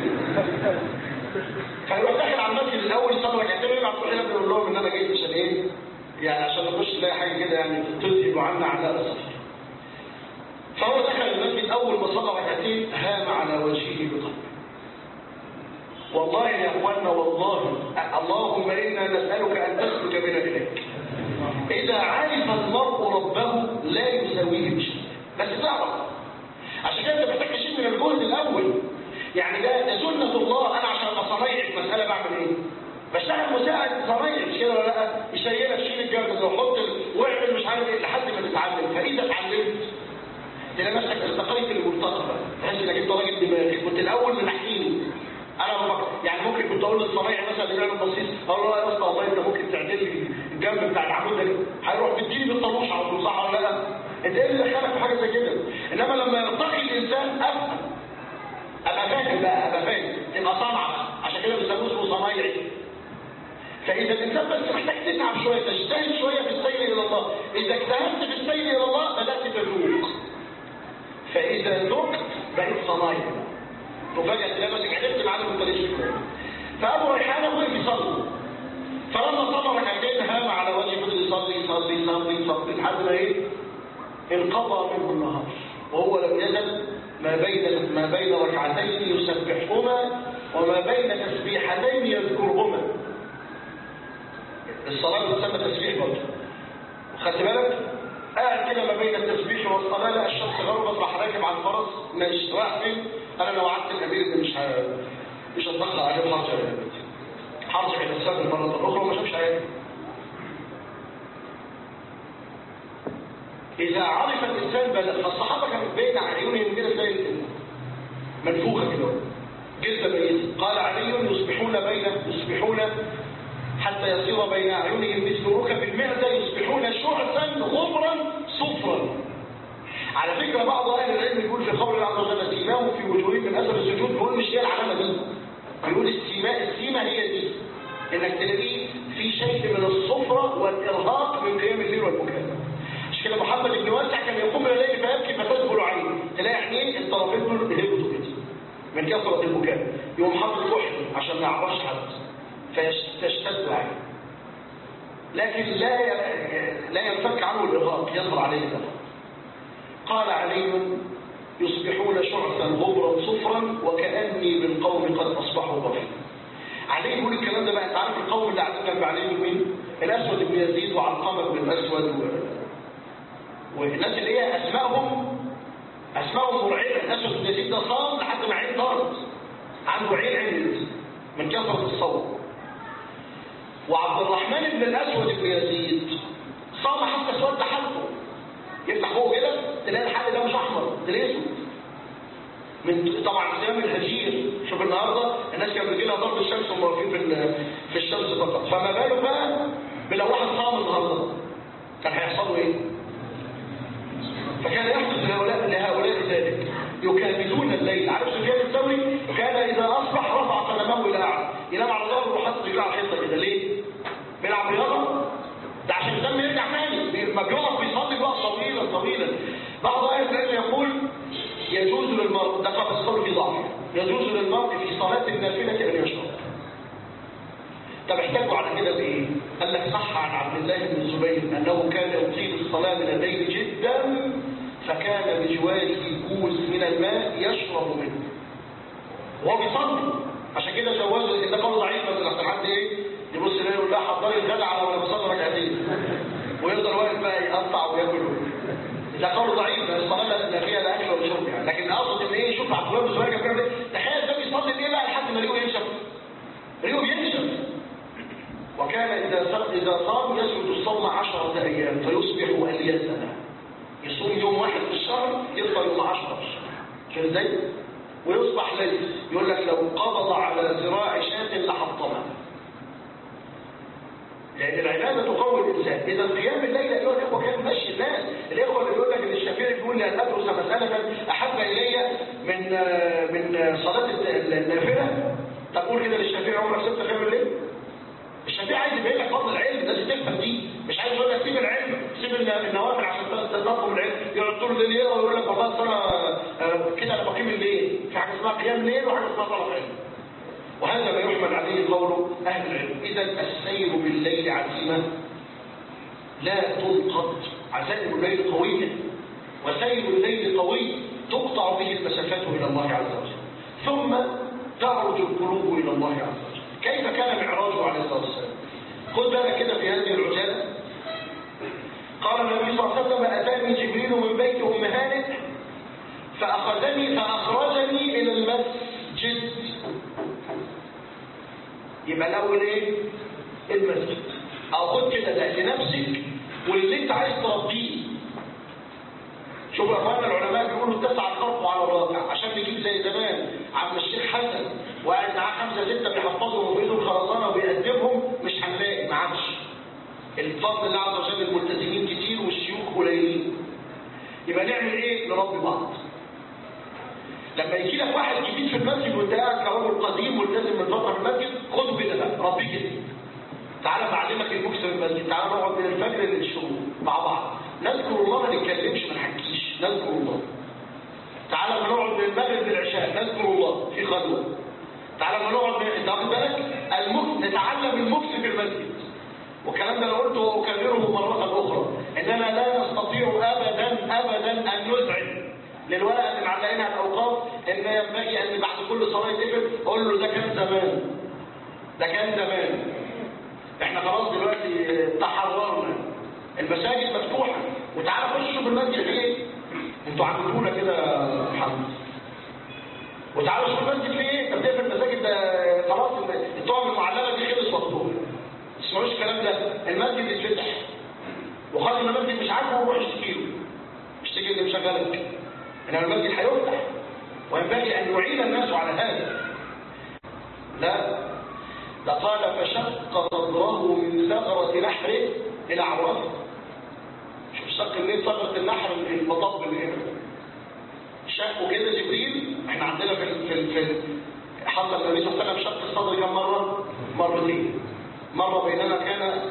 فيروح داخل على المسجد الأول يصلي ركعتين ويبعت روحنا بيقول لهم إن أنا جاي عشان إيه؟ يعني عشان نخش نلاقي حاجة كده يعني تذهب عنا عناء السفر فهو دخل المسجد اول ما صلى ركعتين هام على وجهه بقلبه والله يا اخوانا والله اللهم انا نسالك ان تسلك بنا اليك اذا عرف المرء ربه لا يساويه بشيء بس تعرف عشان كده انت محتاج تشيل من الجهد الاول يعني ده ده سنه الله انا عشان ابقى صنايعي في مساله بعمل ايه بشتغل مساعد صنايعي مش كده ولا لا يشيلك شيل الجرد وحط واعمل مش عارف ايه لحد ما تتعلم فاذا اتعلمت تلاقي نفسك استقيت المرتقبه تحس انك انت راجل دماغي كنت الاول منحيني انا بفكر يعني ممكن كنت اقول للصنايعي مثلا اللي بيعمل بصيص اقول له يا اسطى والله انت ممكن تعدل لي الجنب بتاع العمود ده هيروح بيديني بالطروش على طول صح ولا لا؟ انت ايه اللي دخلك في حاجه زي كده؟ انما لما يرتقي الانسان افهم ابقى فاهم بقى ابقى فاهم تبقى صنعه عشان كده بيسموه اسمه صنايعي فاذا الانسان بس محتاج تتعب شويه تجتهد شويه في السير الى الله اذا اجتهدت في السير الى الله بدات تذوق فاذا ذقت بقيت صنايعي وفجاه تلاقي نفسك عرفت معلم انت ليش فابو ريحانه وقف يصلي فلما صلى ركعتين هام على وجهه فضل يصلي يصلي يصلي يصلي لحد ما ايه انقضى منه النهار وهو لم يزل ما بين ما بين ركعتين يسبحهما وما بين تسبيحتين يذكرهما الصلاه بتسمى تسبيح برضه خدت بالك قاعد كده ما بين التسبيح والصلاه لا الشمس غربت راح راكب على الفرس ماشي رايح فين انا لو وعدت الامير ان مش ه... مش هتدخل عليه حرجه يا بنتي حرجه الى السبب مره اخرى وما شافش حاجه اذا عرف الانسان بلغ فالصحابه كانوا بين عيونهم كده زي منفوخه كده جلد ميت قال علي يصبحون بين يصبحون حتى يصير بين اعينهم مثل ركب المعده يصبحون شعثا غبرا صفرا على فكره بعض اهل العلم يقول في قول الله عز وجل سيماهم في وجوههم من اثر السجود بيقول مش هي العلامه دي بيقول السيماء السيمه هي دي انك تلاقيه في شيء من الصفرة والارهاق من قيام الليل والبكاء مش كده محمد بن واسع كان يقوم من الليل فيبكي فتدخل عينه تلاقي عينيه الطرفين دول هبطوا كده من كثره البكاء يقوم حاطط كحل عشان ما يعبرش حد فتشتد عينه لكن لا لا ينفك عنه الارهاق يظهر عليه الارهاق قال علي يصبحون شعثا غبرا صفرا وكأني بالقوم قد أصبحوا ضفيا علي يقول الكلام ده بقى انت عارف القوم اللي قاعدين جنب علي مين؟ الأسود بن يزيد وعلقمة بن الأسود و... والناس اللي هي أسمائهم أسمائهم مرعبة الأسود بن يزيد ده صام لحد ما عين طارت عنده عين عين من كثرة الصوم وعبد الرحمن بن الأسود بن يزيد صام حتى اسود حلقه يفتح فوق كده تلاقي الحل ده مش احمر تلاقيه اسود من طبعا صيام الهجير شوف النهارده الناس كانت بتجي لها ضرب الشمس وهم واقفين في في الشمس فقط فما باله بقى بلو واحد صام النهارده كان هيحصل له ايه؟ فكان يحدث لهؤلاء لهؤلاء ذلك يكابدون الليل عارف سفيان الثوري كان اذا اصبح رفع قدمه الى اعلى ينام على ظهره وحط رجله على الحيطه كده ليه؟ بيلعب رياضه ده عشان الدم يرجع تاني ما بيقف بيصلي بقى طويلا طويلا بعض اهل العلم يقول يجوز للمرء ده قد الصبر في ضعف يجوز للمرء في صلاة النافلة أن يشرب طب احتاجوا على كده بايه؟ قال لك صح عن عبد الله بن الزبير انه كان يطيل الصلاة من الليل جدا فكان بجواره كوز من الماء يشرب منه وهو بيصلي عشان كده جوازه لان ده قول ضعيف بس لحسن حد ايه يبص يلاقي يقول لها حضري الغدا على وانا بصلي ركعتين ويفضل واقف بقى يقطع وياكل ده قول ضعيف الصلاه لا فيها لا اكل ولا شرب يعني لكن اقصد ان ايه شوف عبد الله بن زبير كان بيعمل ايه تخيل ده بيصلي ايه بقى لحد ما ريقه ينشف ريقه بينشف وكان اذا اذا صام يسجد الصوم عشرة ايام فيصبح اليسنا يصوم يوم واحد في الشهر يفطر يوم 10 شوف ازاي ويصبح ليل يقول لك لو قبض على ذراع شاة لحطمها لأن العبادة تقوي الإنسان إذا قيام الليل أيها الإخوة كان ماشي الناس الإخوة اللي بيقول لك إن الشافعي بيقول لي أن أدرس مسألة أحب إلي من من صلاة النافلة طب قول كده للشافعي عمرك سبت قيام الليل الشافعي عايز يبين لك فضل العلم لازم تفهم دي مش عايز يقول لك سيب العلم سيب النوافل عشان تطلب العلم يقعد طول الليل يقرا ويقول لك والله انا كده انا بقيم الليل في حاجه اسمها قيام الليل وحاجه اسمها طلب علم وهذا ما يحمل عليه قول اهل العلم اذا السير بالليل عزيمه لا تنقض عزائم الليل قويه وسير الليل طويل تقطع به المسافات إلى الله عز وجل ثم تعرج القلوب إلى الله عز وجل كيف كان معراجه عليه الصلاة والسلام خذ بالك كده في هذه العجالة قال النبي صلى الله عليه وسلم أتاني جبريل من بيت أم هانئ فأخذني فأخرجني إلى المسجد يبقى الأول إيه؟ المسجد أو خد كده ده لنفسك واللي أنت عايز تربيه شوفوا يا اخوانا العلماء بيقولوا اتسع الخلق على الواقع عشان نجيب زي زمان عم الشيخ حسن وقاعد معاه خمسه سته بيحفظهم وبيدوا الخرسانه وبيقدمهم مش هنلاقي ما عادش الفضل الله عز وجل الملتزمين كتير والشيوخ قليلين يبقى نعمل ايه؟ نربي بعض لما يجي لك واحد جديد في المسجد وانت قاعد كرجل قديم ملتزم من فتره في المسجد خده كده بقى ربيه كده تعالى بعلمك المكس في المسجد تعالى نقعد من الفجر للشروق مع بعض نذكر الله ما نتكلمش ما نحكيش نذكر الله تعالى لما نقعد من المغرب للعشاء نذكر الله في خلوه تعالى لما نقعد من انت واخد بالك المكس نتعلم المكس في المسجد والكلام ده انا قلته واكرره مره اخرى اننا لا نستطيع ابدا ابدا ان نزعج للورقه اللي معلقينها الاوقاف ان ينبغي ان بعد كل صلاه يتقفل اقول له ده كان زمان ده كان زمان احنا خلاص دلوقتي تحررنا المساجد مفتوحه وتعالى خشوا في المسجد ليه انتوا عملتونا كده يا محمد وتعالوا شوفوا المسجد فيه ايه طب في المساجد ده خلاص الطعم المعلمه دي خلص مفتوح ما تسمعوش الكلام ده المسجد يتفتح وخلي المسجد مش عاجبه وروح اشتكي له اشتكي اللي مشغلك انما المسجد هيفتح وينبغي ان يعين الناس على هذا لا ده قال فشق صدره من ثغرة نحره إلى عورته شوف شق منين ثغرة النحر المطب اللي هنا شقه كده جبريل احنا عندنا في ال في ال في ال حصل النبي صلى الله عليه وسلم شق الصدر كم مرة؟ مرتين مرة بينما كان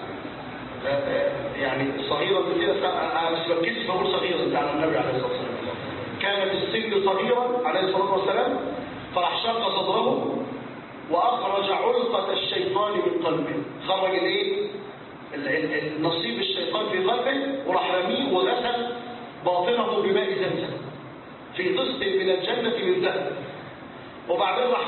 يعني صغيرا كده انا مش بركز بقول صغيرا بتاع النبي عليه الصلاه والسلام كان في السن صغيرا عليه الصلاه والسلام فراح شق صدره واخرج علقه الشيطان من قلبه خرج الايه النصيب الشيطان في قلبه وراح رميه وغسل باطنه بماء زمزم في طست من الجنه من ذهب وبعدين راح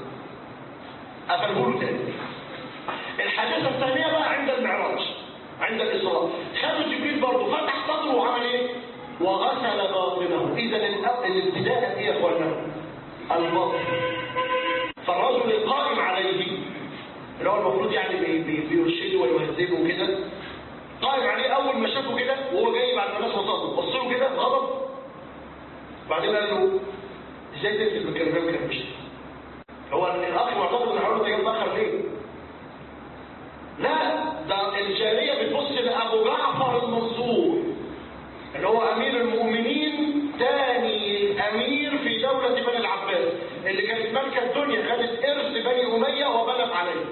قفله له تاني الحادثه الثانيه بقى عند المعراج عند الإسراء خدوا جبريل برضه فتح صدره وعمل ايه وغسل باطنه اذا الابتداء ايه يا اخوانا الباطن فالرجل القائم عليه اللي هو المفروض يعني بي بي بيرشده ويهذبه كده قائم عليه اول ما شافه كده وهو جاي بعد ما الناس وصلوا بص له كده غضب بعدين قال له ازاي تنزل بالكلمه كده مش هو الاخ معتقد ان حضرتك جاي متاخر ليه لا ده الجارية بتبص لأبو جعفر المنصور اللي هو أمير المؤمنين تاني أمير في دولة بني العباس اللي كانت ملكة الدنيا خدت إرث بني أمية وبنت عليه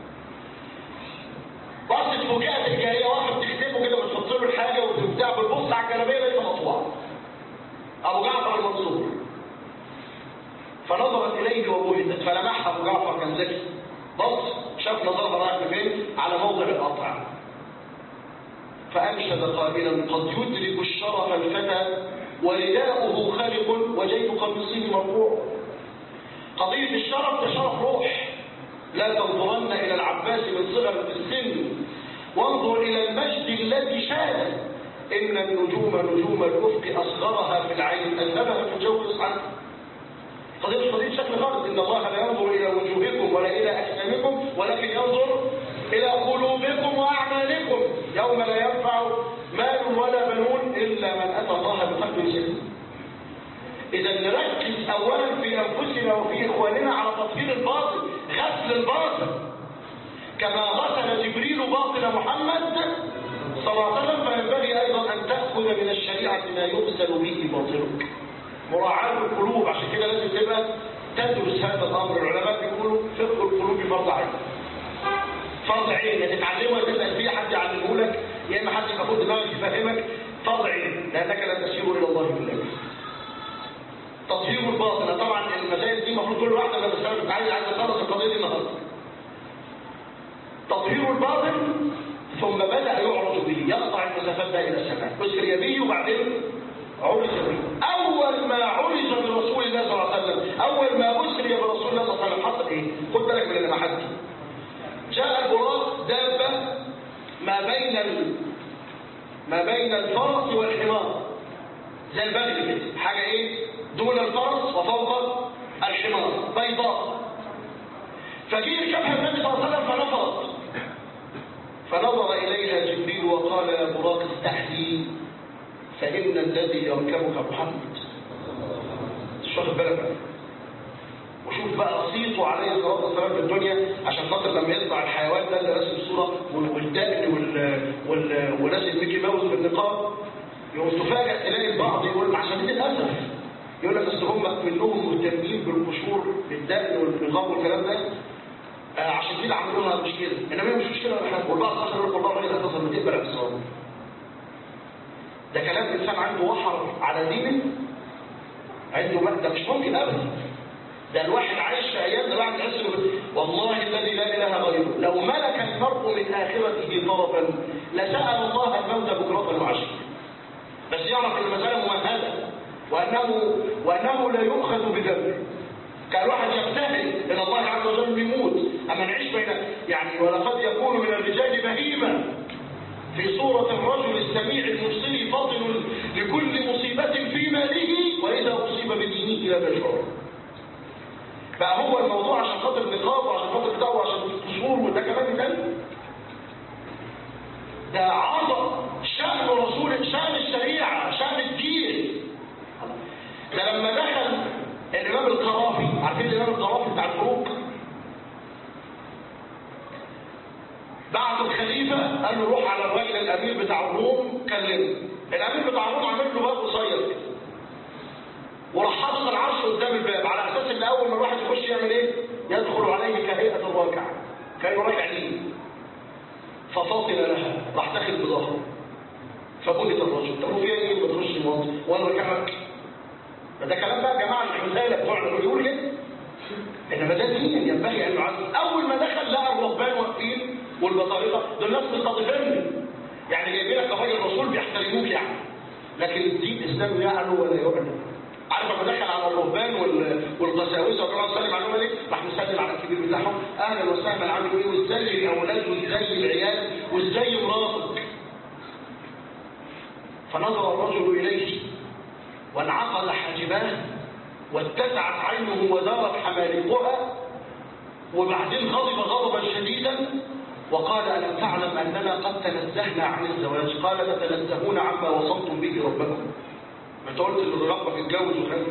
بصت فوجئت الجارية واقفة بتكتبه كده بتحط له الحاجة وبتبتاع بتبص على الجلابية لقيتها مطبوعة أبو جعفر المنصور فنظرت إليه وبهتت فلمحها أبو جعفر كان ذكي بص شاف نظرها رايح فين على موضع القطع فأنشد قائلا قد يدرك الشرف الفتى ورداؤه خلق وجيب قميصه مرفوع قضية الشرف ده شرف روح لا تنظرن إلى العباس من صغر في السن وانظر إلى المجد الذي شاد إن النجوم نجوم الأفق أصغرها في العين أذهبها في الجو يصعد قضية قضية شكل خالص إن الله لا ينظر إلى وجوهكم ولا إلى أجسامكم ولكن ينظر إلى قلوبكم وأعمالكم يوم لا ينفع مال ولا بنون إلا من أتى الله بقلب سليم إذا نركز أولا في أنفسنا وفي إخواننا على تطهير الباطن غسل الباطن كما غسل جبريل باطن محمد صلى الله عليه وسلم فينبغي أيضا أن تأخذ من الشريعة ما يغسل به باطنك مراعاة القلوب عشان كده لازم تبقى تدرس هذا الأمر العلماء بيقولوا فقه القلوب فرض عين فرض عين يا تتعلمه يا تسأل فيه حد يعلمه لك يا إما حد ياخد دماغك يفهمك فرض عين لأنك لن تسير إلى الله بالله تطهير الباطن طبعا المسائل دي المفروض كل واحده لما بس عايز عايز اخلص القضيه دي النهارده تطهير الباطن ثم بدا يعرج به يقطع المسافات ده الى السماء اسري به وبعدين عرج به اول ما عرج برسول الله صلى الله عليه وسلم اول ما اسري برسول الله صلى الله عليه وسلم حصل ايه خد بالك من اللي انا حكي جاء البراق دابه ما بين ال... ما بين الفرس والحمار زي البغل كده حاجه ايه دون الفرس وفوق الحمار بيضاء فجي يركبها النبي صلى الله عليه وسلم فنفض فنظر إليها جبريل وقال يا براق استحيي فإن الذي يركبك محمد مش واخد بالك وشوف بقى صيته عليه الصلاه والسلام في الدنيا عشان خاطر لما يطلع الحيوان ده اللي راسم الصوره والدقن وال وال وراسم ميكي ماوس بالنقاب يقوم تفاجئ تلاقي البعض يقول عشان للاسف يقول لك اصل هم منهم مهتمين بالقشور بالدقن والنقاب والكلام ده آه عشان كده عملوها مشكله انما هي مش مشكله ولا حاجه والبعض اصلا يقول والله الراجل اساسا بتقبل اعتصام ده كلام انسان عنده وحر على دينه عنده ده مش ممكن ابدا ده الواحد عايش في ايام ده الواحد تحس انه والله الذي لا اله غيره لو ملك المرء من اخرته طرفا لسال الله الموت بكره وعشيه بس يعرف ان المساله ممهده وانه وانه لا يؤخذ بذنبه كان الواحد يبتهل الى الله عز وجل بيموت اما نعيش بين يعني ولقد يكون من الرجال بهيمه في صورة الرجل السميع المبصر فاطن لكل مصيبة في ماله وإذا أصيب بدينه لا يشعر بقى هو الموضوع عشان خاطر النقاب وعشان خاطر بتاعه وعشان القصور وده كمان تاني ده عظم شأن رسول شأن الشريعة شأن الدين ده لما دخل الإمام القرافي عارفين الإمام القرافي بتاع الفروق بعت الخليفة قال له روح على الراجل الأمير بتاع الروم كلمه الأمير بتاع الروم عمل له باب قصير كده وراح حاطط العرش قدام الباب على اساس ان اول ما الواحد يخش يعمل ايه يدخل عليه كهيئه الراكع كانه راكع ليه ففاطن لها راح داخل بظهره فبهت الرجل طب في ايه ما تخش موطن وانا ركعك ده كلام بقى يا جماعه الحمثاله بتوعنا بيقول كده انما ده دين ينبغي ان يعزز اول ما دخل لقى الرهبان واقفين والبطارقه دول ناس مستضيفيني يعني جايبين لك راجل الرسول بيحترموك يعني لكن الدين الاسلامي يعلو ولا يعلو عارف لما دخل على الرهبان والقساوسه وكمان سلم عليهم ايه راح مسلم على الكبير بتاعهم اهلا وسهلا عامل ايه وازاي الاولاد وازاي العيال وازاي مراتك فنظر الرجل اليه وانعقد حاجباه واتسعت عينه ودارت حمالقها وبعدين غضب غضبا شديدا وقال ألم تعلم أننا قد تنزهنا عن الزواج قال تتنزهون عما وصلتم به ربكم ما انت قلت ان ربك اتجوز وخلف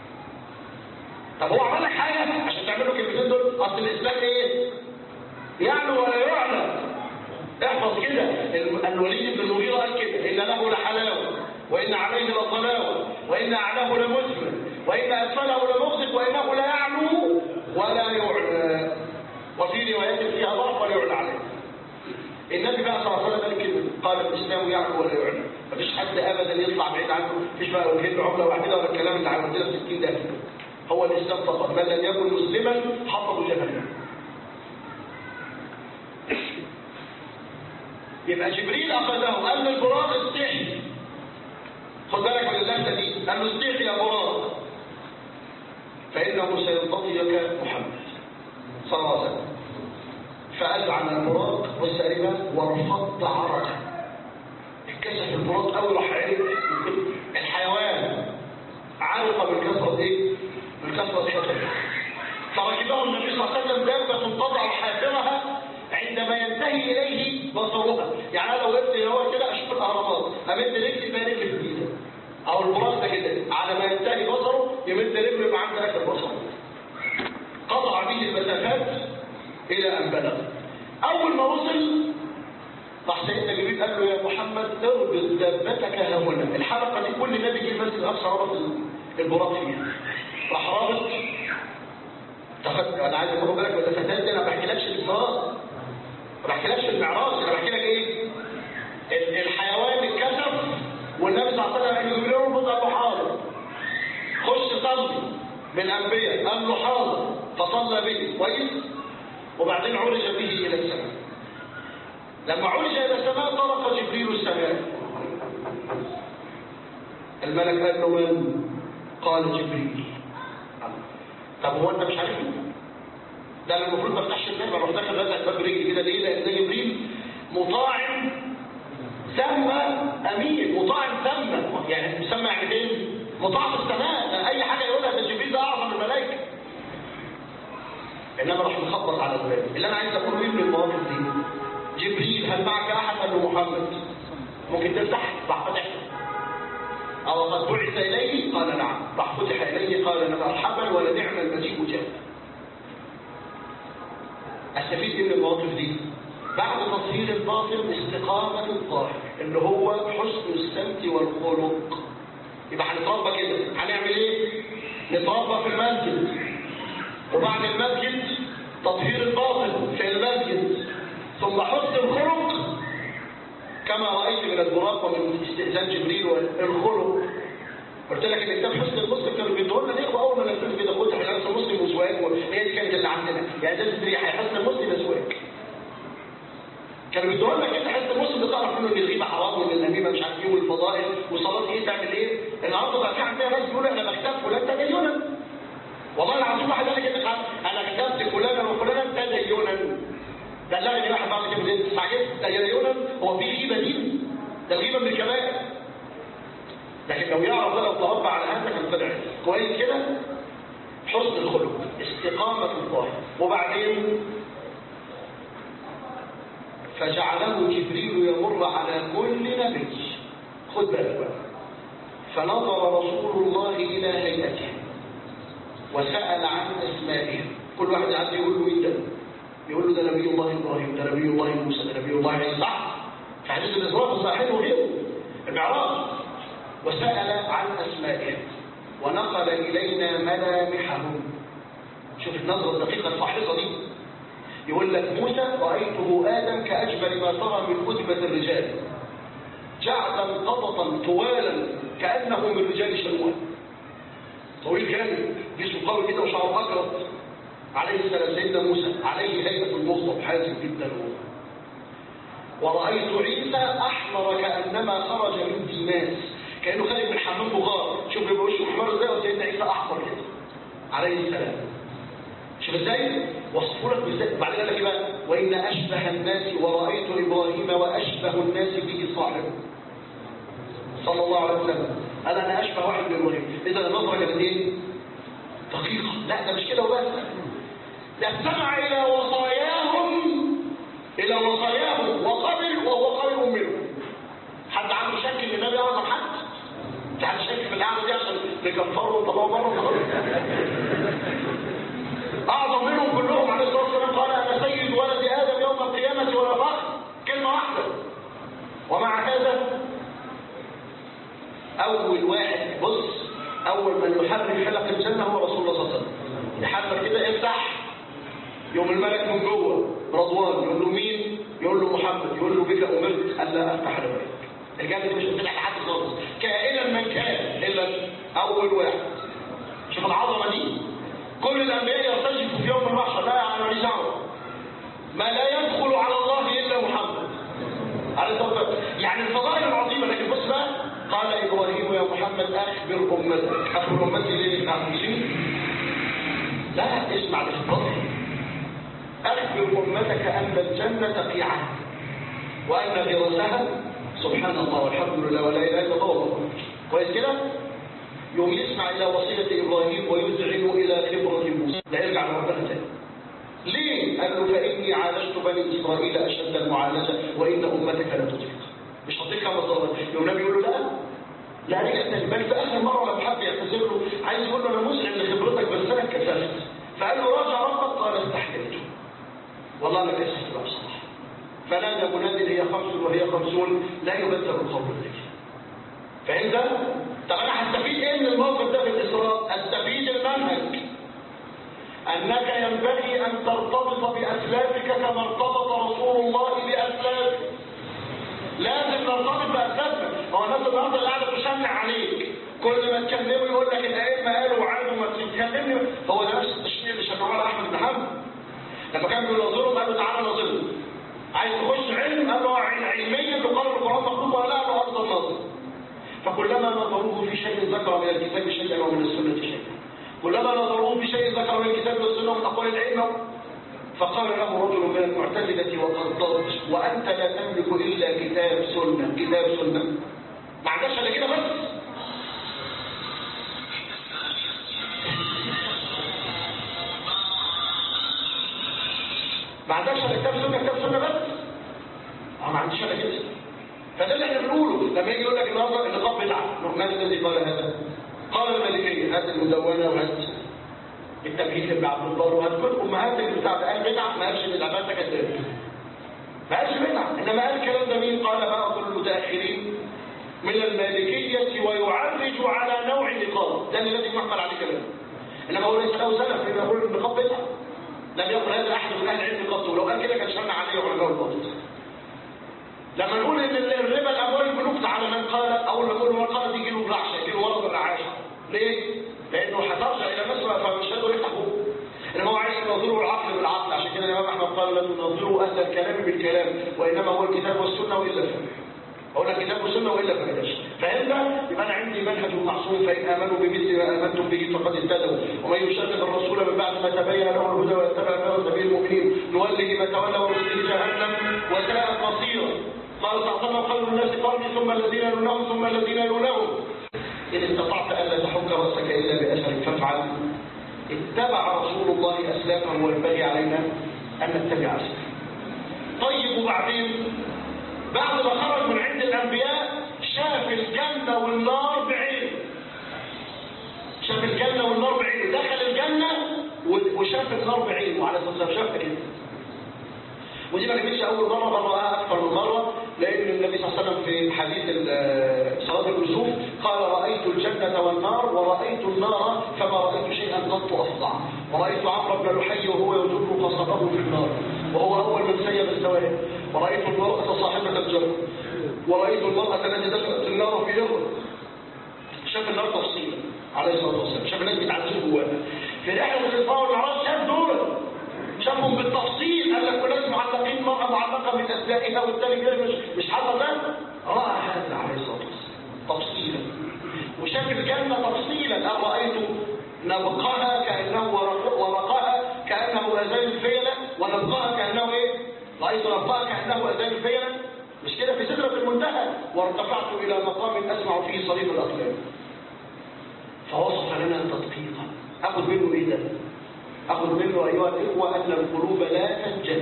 طب هو عمل لك حاجه عشان تعملوا الكلمتين دول اصل الاسلام ايه يعلو ولا يعلى احفظ كده الوليد بن المغيرة قال كده ان له لحلاوه وان عليه لطلاوه وان اعلاه لمثمر وان اسفله لمغزق وانه لا يعلو ولا يعلى وفي روايات فيها ضعف ولا يعلى عليه النبي بقى صلى الله عليه وسلم قال كده قال الاسلام يعلو ولا يعلى مفيش حد ابدا يطلع بعيد عنه مفيش بقى وجهين عمله واحده ولا الكلام اللي عودنا 60 ده هو الاسلام فقط من لم يكن مسلما حطه جهنم يبقى جبريل اخذه قال له البراق استحي خد بالك من اللفته دي قال له استحي يا براق فانه سيلتقيك محمد صلى الله عليه وسلم فأزعم البراق والسربة وارفض عرقه اتكشف البراق أول راح عرف الحيوان عرق من كثرة ايه؟ من كثرة خطره فركبه النبي صلى الله عليه وسلم دابة تضع حافرها عندما ينتهي إليه بصرها يعني أنا لو وقفت هو كده أشوف الأهرامات أمد رجلي بين رجلي جديدة أو البراق ده كده على ما ينتهي بصره يمد رجله يبقى عند آخر بصره قطع به المسافات إلى أن بلغ أول ما وصل راح سيدنا جبريل قال له يا محمد اربط دابتك ها هنا الحلقة دي كل نبي جه المسجد الأقصى ربط البراق فيها راح رابط تاخد انا عايز اقول بالك ولا فتات انا ما بحكيلكش الاسراء ما بحكيلكش المعراج انا بحكي لك ايه الحيوان اتكشف والنبي صلى الله عليه وسلم قال له جبريل اربط قال له حاضر خش صلي بالانبياء قال له حاضر فصلى به كويس وبعدين عرج به الى السماء لما عرج الى السماء طرق جبريل السماء الملك قال له من قال جبريل طب هو انت مش عارفني ده انا المفروض ما افتحش الباب اروح داخل رزق الباب برجلي كده ليه لان ده جبريل مطاع ثم امين مطاع ثم يعني مسمى يعني فين مطاع في السماء اي حاجه يقولها ده جبريل ده اعظم الملائكه انما راح نخبط على الباب اللي انا عايز اقوله ايه من المواقف دي جبريل هل معك احد قال له محمد ممكن تفتح راح فتح او قد بعث اليه قال نعم راح فتح اليه قال مرحبا ولنعم المجيء جاء استفيد ايه من المواقف دي بعد تطهير الباطن استقامة الظاهر اللي هو حسن السمت والخلق يبقى هنتربى كده هنعمل ايه نتربى في المسجد وبعد المسجد تطهير الباطن في المسجد ثم حسن الخلق كما رأيت من البراق ومن استئذان جبريل والخلق قلت لك ان كتاب حسن المسلم كانوا بيدوا لنا الاخوه اول ما نزلت كده قلت احنا حسن المسلم وسواك وهي دي كانت اللي عندنا يعني ده الريحه حسن المسلم اسواك كانوا بيدوا لنا كده حسن المسلم بتعرف منه ان الغيبه حرام وان النميمه مش عارف ايه والفضائل وصلاه ايه تعمل ايه النهارده بقى في عندنا ناس بيقولوا انا بكتب فلان تدينا والله العظيم واحد قال لي كده انا كتبت فلانا وفلانا تدينا بلغني واحد بعد كده زي استعجبت تدينا هو في غيبه دي ده الغيبه من الكبائر لكن لو يعرف ده لو تربى على هذا كان طلع كويس كده حسن الخلق استقامة الظاهر وبعدين فجعله جبريل يمر على كل نبي خد بالك بقى فنظر رسول الله إلى هيئته وسأل عن أسمائهم كل واحد عايز يقول له مين ده يقول له ده نبي الله إبراهيم ده نبي الله موسى ده نبي الله عيسى صح في حديث الإسراء الصحيح وغيره المعراج وسأل عن أسمائهم ونقل إلينا ملامحهم شوف النظرة الدقيقة الفاحصة دي يقول لك موسى رأيته آدم كأجمل ما ترى من كتبة الرجال جعدا قططا طوالا كأنه من رجال شنوان طويل جامد جسمه قوي كده وشعره أكرت عليه السلام سيدنا موسى عليه هيئة المغضب حازم جدا ورأيت عيسى أحمر كأنما خرج من ديماس كأنه خارج من حمام بغار شوف بيبقى وشه احمر ازاي وسيدنا عيسى أحمر كده عليه السلام شوف ازاي وصفوا لك ازاي بعدين قال لك ايه بقى وان اشبه الناس ورايت ابراهيم واشبه الناس به صاحبه صلى الله عليه وسلم قال انا اشبه واحد بابراهيم اذا النظره كانت ايه دقيقه لا ده مش كده وبس ده استمع الى وصاياهم الى وصاياهم وقبل وهو خير منهم حد عنده شك ان النبي اعظم حد انت عندك شك في القعده دي عشان نكفره ونطلعه بره اعظم منهم كلهم عليه الصلاه والسلام قال انا سيد ولد ادم يوم القيامه ولا فخر كلمه واحده ومع هذا اول واحد بص اول من يحرك حلق الجنه هو رسول الله صلى الله عليه وسلم يحرك كده افتح يوم الملك من جوه رضوان يقول له مين يقول له محمد يقول له بك امرت الا افتح لبيك الجنه مش هتفتح لحد خالص كائنا من كان الا اول واحد شوف العظمه دي كل الانبياء يرتجفوا في يوم المحشر لا يعني ماليش دعوه ما لا يدخل على الله الا محمد عليه الصلاه والسلام يعني الفضائل العظيمه لكن بص بقى قال ابراهيم يا محمد اخبر امتك اخبر امتي ليه بتاع لا اسمع للفضل اخبر امتك ان الجنه قيعه وان غرسها سبحان الله والحمد لله ولا اله الا الله كويس كده يوم يسمع إلى وصية إبراهيم ويذعن إلى خبرة موسى لا يرجع لربنا تاني ليه؟ قال له فإني عالجت بني إسرائيل أشد المعالجة وإن أمتك لا تطيق مش هطيق خمس مرات يوم النبي يقول له لا لا رجع تاني بل في آخر مرة لما حد يعتذر له عايز يقول له أنا مذعن لخبرتك بس أنا اتكسفت فقال له راجع ربك قال استحللته والله أنا كسفت بقى بصراحة فنادى منادي هي خمس وهي خمسون لا يبدل القول لك فهمت؟ طب انا هستفيد ايه من الموقف ده في الاسراء استفيد المنهج انك ينبغي ان ترتبط باسلافك كما ارتبط رسول الله باسلافه لازم نرتبط باسلافنا هو الناس النهارده اللي قاعده تشنع عليك كل ما تكلمه يقول لك الائمه قالوا وعادوا ما تكلمني هو ده نفس التشنيع اللي شنعوه على احمد بن حنبل لما كان بيناظرهم قال له تعالى ناظرني عايز تخش علم قال له علميا يقال القران مخلوق ولا لا له افضل ناظر فكلما نظروه في شيء ذكر من الكتاب شيئا ومن السنة شيئا كلما نظروه في شيء ذكر من الكتاب والسنة ومن أقوال العلم فقال له رجل من المعتزلة وقد ضلت وأنت لا تملك إلا كتاب سنة كتاب سنة ما عندكش إلا كده بس ما عندكش إلا كتاب سنة كتاب سنة بس اه ما عنديش إلا كده فده اللي احنا بنقوله لما يجي يقول لك النهارده النقاب بدعه من الذي قال هذا؟ قال المالكيه هات المدونه وهات التمهيد ابن عبد البر وهات كل امهات اللي بتاع قال بدعه ما قالش بدعه بس كذاب ما قالش بدعه انما قال الكلام ده مين؟ قال بعض المتاخرين من المالكيه ويعرج على نوع النقاب ده الذي يحمل عليه كلام انما هو ليس له سلف لما يقول النقاب بدعه لم يقل هذا احد من اهل العلم قط ولو قال كده كان شن عليه علماء الباطل لما نقول ان الربا الاموال بنقطع على من قال اول ما نقول من قال يجي له رعشه يجي له ورد الرعاشه ليه؟ لانه هترجع الى مصر فمش هيقدر يفتح بوقه انما هو عايز ينظروا العقل بالعقل عشان كده الامام احمد قال لا تنظروا اهل الكلام بالكلام وانما هو الكتاب والسنه والا فهم اقول لك كتاب وسنه والا فهم فهمت يبقى انا عندي منهج معصوم فان امنوا بمثل ما امنتم به فقد اهتدوا ومن يشرك الرسول من بعد ما تبين له الهدى ويتبع غير سبيل المؤمنين نوله ما تولى ونصله جهنم وساءت مصيرا قال صلى الله عليه وسلم خير الناس قرني ثم الذين يلونهم ثم الذين يلونهم إن استطعت ألا تحك رأسك إلا بأثر فافعل اتبع رسول الله أسلافه وينبغي علينا أن نتبع أسلافه طيب وبعدين بعد ما خرج من عند الأنبياء شاف الجنة والنار بعينه شاف الجنة والنار بعينه دخل الجنة وشاف النار بعينه على أساس شافها كده ودي ما كانتش اول مره بل راها اكثر من مره لان النبي صلى الله عليه وسلم في حديث صلاه الكسوف قال رايت الجنه والنار ورايت النار فما رايت شيئا قط افظع ورايت عمرو بن لحي وهو يجر قصبه في النار وهو اول من سيب السواد ورايت المراه صاحبه الجنه ورايت المراه التي دخلت النار في يوم شاف النار تفصيلا عليه الصلاه والسلام شاف الناس بتعذبوا جواها في رحله الاسراء والمعراج شاف دول شافهم بالتفصيل قال لك ولاد معلقين مرأة معلقة من أسدائها والتاني كده مش مش حصل ده رأى هذا عليه الصلاة والسلام تفصيلا وشاف الجنة تفصيلا قال رأيت نبقها كأنه ورقها كأنه أذان الفيلة ونبقها كأنه إيه؟ رأيت نبقها كأنه أذان الفيلة مش كده في سدرة المنتهى وارتفعت إلى مقام أسمع فيه صليب الأقلام فوصف لنا تدقيقا أخذ منه إيه ده؟ أخذ منه أيها الإخوة أن القلوب لا تنجلي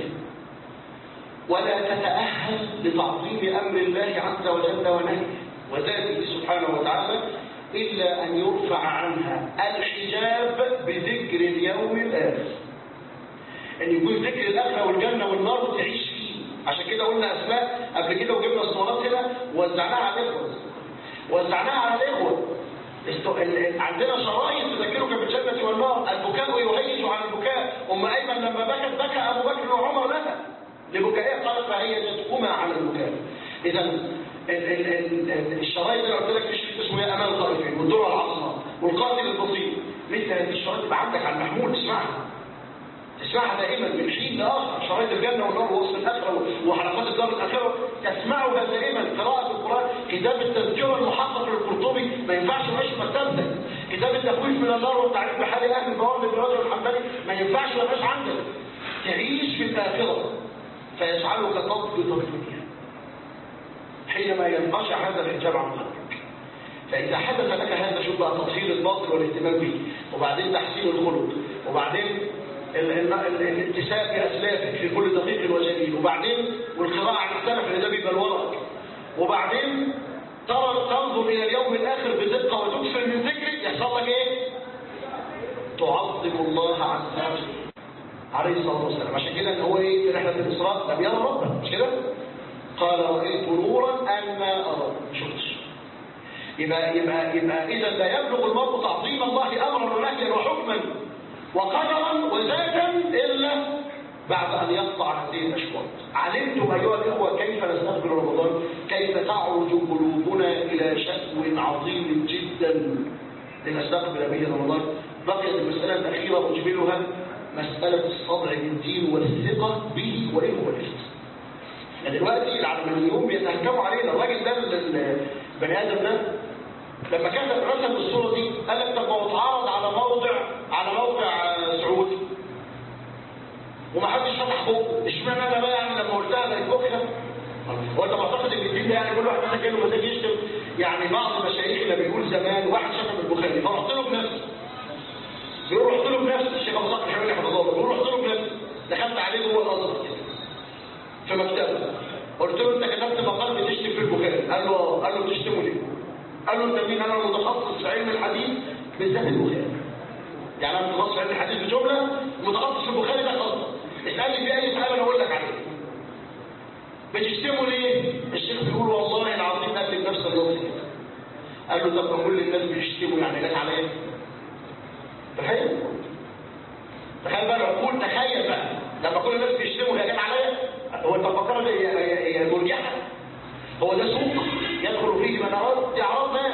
ولا تتأهل لتعظيم أمر الله عز وجل ونهيه وذاته سبحانه وتعالى إلا أن يرفع عنها الحجاب بذكر اليوم الآخر أن يكون ذكر الآخرة والجنة والنار وتعيش فيه عشان كده قلنا أسماء قبل كده وجبنا الصورات هنا ووزعناها على الإخوة وزعناها على الإخوة عندنا شرايط تذكرك بالجنة والنار البكاء يهيج عن البكاء أم أيمن لما بكت بكى أبو بكر وعمر لها لبكائها قالت فهيجتكما على البكاء إذا الشرايط اللي قلت لك في شريط اسمه يا أمان الخائفين والدرة العظمى والقاتل البسيط مثل هذه الشرايط تبقى عندك على المحمول تسمعها تسمعها دائما من حين لاخر شرايط الجنه والنار ووصف الاخره وحلقات الدار الاخره تسمعها دائما قراءه القران كتاب التذكره المحقق للقرطبي ما ينفعش ماشي مكتبتك كتاب التخويف من النار والتعريف بحال اهل البواب للرجل الحنبلي ما ينفعش ما يبقاش عندك تعيش في الاخره فيجعلك تضبط الدنيا حينما ينقشع هذا الحجاب عن قلبك فإذا حدث لك هذا شوف بقى تطهير الباطل والاهتمام به وبعدين تحسين الخلق وبعدين الاتساء بأسلافك في كل دقيق وجليل وبعدين والقراءة عن السلف اللي ده بيبقى الورق وبعدين ترى تنظر إلى اليوم الآخر بدقة وتكثر من ذكرك يحصل لك إيه؟ تعظم الله عز وجل عليه الصلاة والسلام عشان كده ان هو ايه في رحلة الإسراء لم يرى ربه مش كده؟ قال رأيت نورا أنا أرى شفتش يبقى يبقى يبقى إذا لا يبلغ المرء تعظيم الله أمرا ونهيا وحكما وقدرا وذاتا إلا بعد أن يقطع هذه الأشواط علمتم أيها الإخوة كيف نستقبل رمضان كيف تعرج قلوبنا إلى شأو عظيم جدا لنستقبل به رمضان بقيت المسألة الأخيرة أجملها مسألة الصدع بالدين والثقة به وإنه والإفت دلوقتي العلمانيون بيتهكموا علينا الراجل ده البني آدم ده لما كان رسم الصورة دي قال لك طب هو اتعرض على موضع على موقع سعودي ومحدش فتح بقه اشمعنى انا بقى يعني لما قلتها لقيت بكره هو انت معتقد ان الدين ده يعني كل واحد مسك له مزاج يشتم يعني بعض مشايخنا بيقول زمان واحد شتم البخاري فرحت له بنفسي بيقول رحت له بنفسي الشيخ ابو صقر حبيبي حفظه الله بيقول رحت له بنفسي دخلت عليه جوه الازهر كده في مكتبه قلت له انت كتبت مقال بتشتم في البخاري قال له اه قال له بتشتمه ليه؟ قال له انت مين انا متخصص في علم الحديث بالذات البخاري يعني انا متخصص في علم الحديث بجمله متخصص في البخاري ده خاصه اسالني في اي سؤال انا اقول لك عليه بتشتموا ليه؟ الشيخ بيقول والله العظيم قال لي بنفس النص كده قال له طب ما كل الناس بيشتموا يعني جت عليا تخيل تخيل بقى العقول تخيل بقى لما كل الناس بيشتموا هي جت عليا هو انت فكرت هي هي هي مرجحه هو ده سوق يدخل فيه من اراد استعراض ناس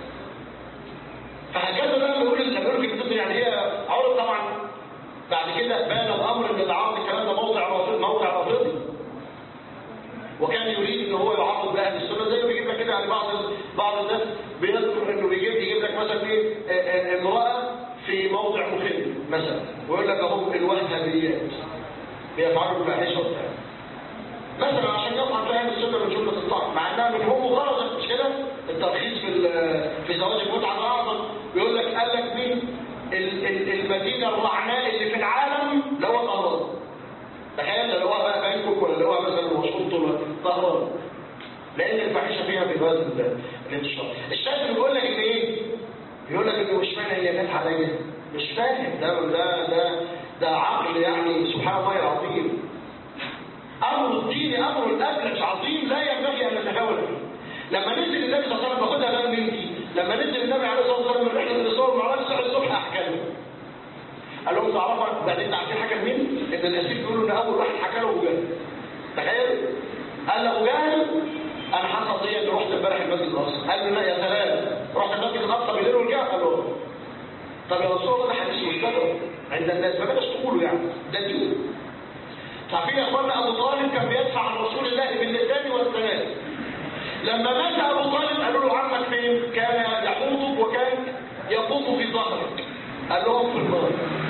فهكذا بقى بيقول لما يقول في الكتب يعني هي عرض طبعا بعد كده بان الامر ان العرض الكلام ده موضع رافضي موقع رافضي وكان يريد ان هو يعرض باهل السنه زي ما بيجيب لك كده يعني بعض بعض الناس بيذكر انه بيجيب يجيب لك مثلا ايه آه، آه، امراه في موضع مخل مثلا ويقول لك اهو الوهابيات بيفعلوا الفاحشه وبتاع مثلا عشان يطعن فهم السنه من جمله الطعن مع انها من هم غرضت مش كده الترخيص في ال- في زواج المتعه الاعظم يقول لك قال لك مين ال- ال- المدينه الرعناء اللي في العالم اللي هو طهران تخيل لو هو بقى بانكوك ولا لو هو مثلا واشنطن ولا طهران لان الفاحشه فيها في هذا ال- الانتشار الشاهد اللي بيقول لك ان ايه بيقول لك انه مش معنى هي جت عليا مش فاهم ده ده ده ده عقل يعني سبحان الله العظيم امر الدين امر الابلج عظيم لا ينبغي ان نتهاون فيه لما نزل النبي صلى الله عليه وسلم باخدها بقى من دي لما نزل النبي عليه الصلاه والسلام من رحله الاسراء والمعراج صحي الصبح احكى له قال لهم تعرفوا بعدين عارفين حكى مين؟ ان الاسير بيقولوا ان اول واحد حكى له ابو جهل تخيل قال له ابو جهل انا حصل لي اني رحت امبارح المسجد الاقصى قال له لا يا سلام رحت المسجد الاقصى بالليل ورجعت قال له طب يا رسول الله ده حديث مشتهر عند الناس ما بلاش تقولوا يعني ده دين عارفين يا اخوانا ابو طالب كان بيدفع عن رسول الله باللسان والسلام لما مات ابو طالب قالوا له عمك فين كان يحوطك وكان يقوم في ظهرك قال لهم في النار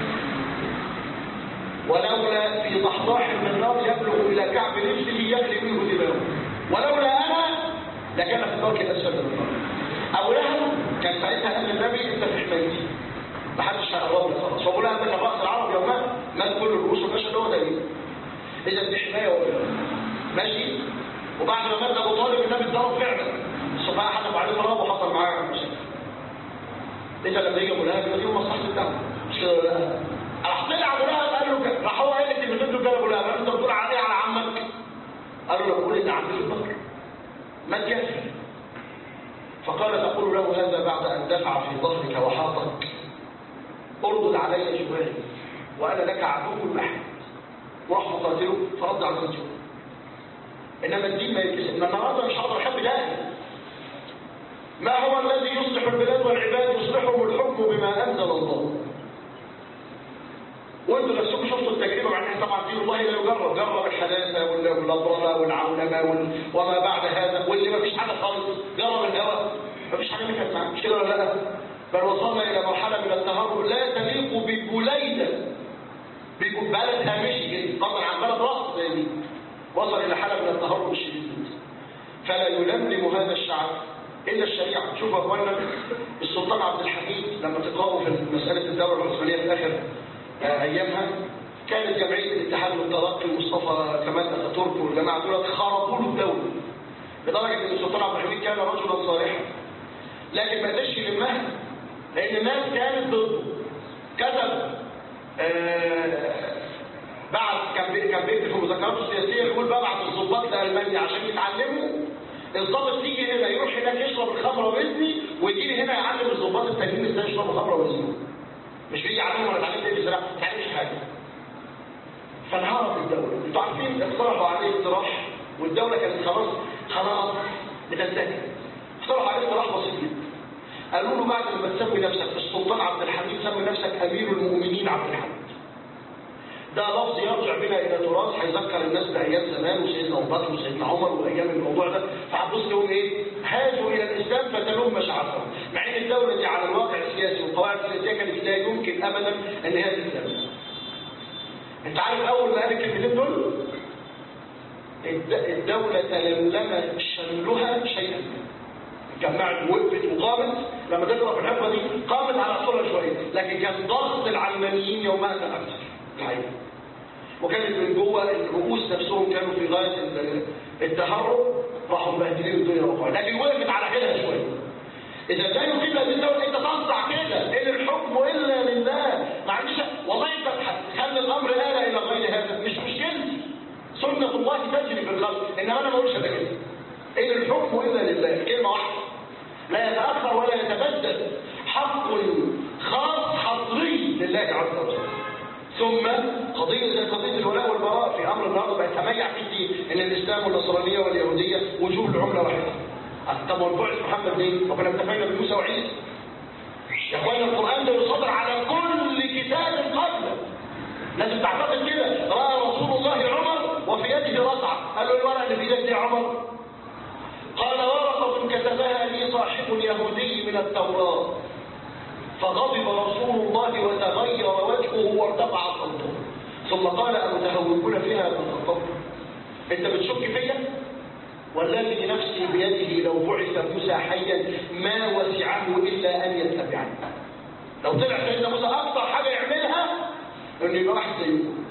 ولولا في ضحضاح من النار يبلغ الى كعب رجله يغلي منه دماغه ولولا انا لكان في الدرك الاسفل من النار ابو لهب كان ساعتها قال للنبي انت في حمايتي محدش هيقرب لك خلاص وابو لهب كان راس العرب يومها مات كل الرؤوس والباشا اللي هو ده ايه اذا دي حمايه ولا ماشي وبعد ما مات ابو طالب النبي اتضرب فعلا الصفاء حدف عليه ضرب وحصل معاه مشاكل اذا لما يجي ابو لهب يبقى دي مصلحه الدم مش كده ولا لا راح طلع ابو لهب قال له كده راح هو قال لك ان ضد ابو لهب قال له انت بتقول عليه على عمك قال له بقول ان عمي في البقر ما تجفي فقال تقول له هذا بعد ان دفع في ظهرك وحاطك اردد علي جبالي وانا لك عدو محد وراح مقاتله فرد على الرجل انما الدين ما يكسب ما النهارده مش هقدر احب داعي ما هو الذي يصلح البلاد والعباد يصلحهم الحكم بما انزل الله وانتوا نفسكم شفتوا التجربه مع ان طبعا دين الله لا يجرب جرب الحداثه وال- والابرله والعولمه وال- وما بعد هذا واللي ما فيش حاجه خالص جرب الهوى ما فيش حاجه نفعت معاه مش كده ولا لا بل وصلنا الى مرحله من التهرب لا تليق ببليده بلد هامشي كده فضلا عن بلد راس زي دي وصل الى حاله من التهرب الشديد فلا يلملم هذا الشعب الا الشريعه شوفوا يا اخوانا السلطان عبد الحميد لما تقرأوا في مساله الدوله العثمانيه في اخر آه، ايامها كانت جمعيه الاتحاد والترقي مصطفى كمال اتاتورك والجماعه دول خربوا له الدوله لدرجه ان السلطان عبد الحميد كان رجلا صالحا لكن ما قدرش يلمها لان الناس كانت ضده كتب آه، بعد كان بي- كان بيكتب في مذكراته السياسيه يقول ببعت الضباط لالمانيا عشان يتعلموا الضابط يجي هنا يروح هناك يشرب الخمره ويزني ويجي لي هنا يعلم الضباط التانيين ازاي يشربوا خمره ويزنوا مش بيجي يعلمهم انا اتعلمت ايه بصراحه ما تعلمش حاجه فانهارت الدوله انتوا عارفين اقترحوا عليه اقتراح والدوله كانت خلاص خلاص بتنتهي اقترحوا عليه اقتراح بسيط جدا قالوا له بعد ما تسمي نفسك السلطان عبد الحميد سمي نفسك امير المؤمنين عبد الحميد ده لفظ يرجع بنا الى تراث هيذكر الناس بايام زمان وسيدنا ابو بكر وسيدنا عمر وايام الموضوع ده فهتبص لهم ايه؟ هاجوا الى الاسلام فتلوم مشاعرهم مع ان الدوله دي على الواقع السياسي والقواعد السياسيه كانت لا يمكن ابدا ان هي تسلم. انت عارف اول ما قال الكلمتين دول؟ الدوله تلملم شملها شيئا. جمعت وقفت وقامت لما تضرب الحقبه دي قامت على اصولها شويه لكن كان ضغط العلمانيين يومها كان اكثر الحقيقه وكانت من جوه الرؤوس نفسهم كانوا في غايه التهرب راحوا مبهدلين الدنيا وقعوا لكن وقفت على حيلها شويه اذا لا يقيم هذه الدوله انت تنصح كده ان الحكم الا لله ما عنديش والله انت خلي الامر آل الى غير هذا مش مشكلتي سنه الله تجري في الخلق انما انا ما اقولش ده كده ان الحكم الا لله كلمه واحده لا يتاخر ولا يتبدل حق خاص حصري لله عز وجل ثم قضية زي قضية الولاء والبراء في أمر النهارده بقت تميع فيه إن الإسلام والنصرانية واليهودية وجوه العملة واحدة. طب والبعث محمد ليه؟ وكنا اتفقنا بموسى وعيسى. يا إخوانا القرآن ده يصدر على كل كتاب قبله. لازم تعتقد كده رأى رسول الله عمر وفي يده رصعة قال له الورقة اللي في ايدك دي يا عمر قال ورقة كتبها لي صاحب يهودي من التوراة فغضب رسول الله وتغير وجهه وارتفع صوته ثم قال أمتهوكون فيها بالخطاب انت بتشك فيا والذي نفسي بيده لو بعث موسى حيا ما وسعه الا ان يتبعني لو طلع سيدنا موسى اكثر حاجه يعملها انه يبقى واحد زيكم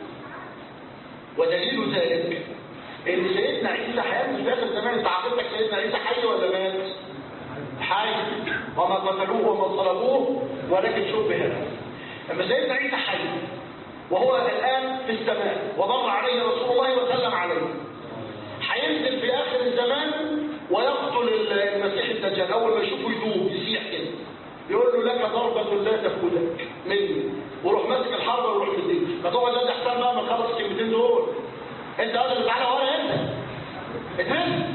ودليل ذلك ان سيدنا عيسى حياته في اخر زمان انت عقيدتك سيدنا عيسى حي ولا مات؟ حي وما قتلوه وما صلبوه ولكن شبه له اما سيدنا عيسى حي وهو الان في السماء ومر عليه رسول الله وسلم عليه هينزل في اخر الزمان ويقتل المسيح الدجال اول ما يشوفه يدوب يسيح كده يقول له لك ضربة لا تأخذك مني وروح ماسك الحرب وروح مدين ما تقعد انت احسن بقى ما تخلص الكلمتين دول انت قادر تعالى ورا انت اتهم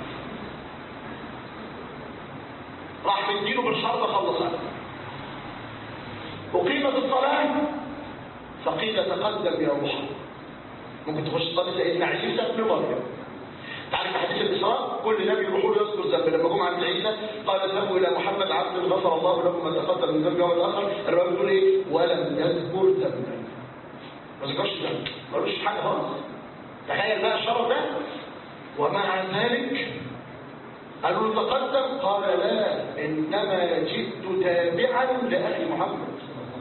راح مديله بالحرب خلص عليه أقيمت الصلاة فقيل تقدم يا محمد ممكن تخش تصلي سيدنا عيسى ابن مريم تعرف حديث الإسراء كل نبي يروحوا له يذكر ذنب لما جم عند عيسى قال اذهبوا إلى محمد عبد غفر الله لكم ما تقدم من ذنب يوم الآخر الرب بيقول إيه ولم يذكر ذنبا ما ذكرش ذنب ملوش حاجة خالص تخيل بقى الشرف ده ومع ذلك قالوا له تقدم قال لا إنما جئت تابعا لأخي محمد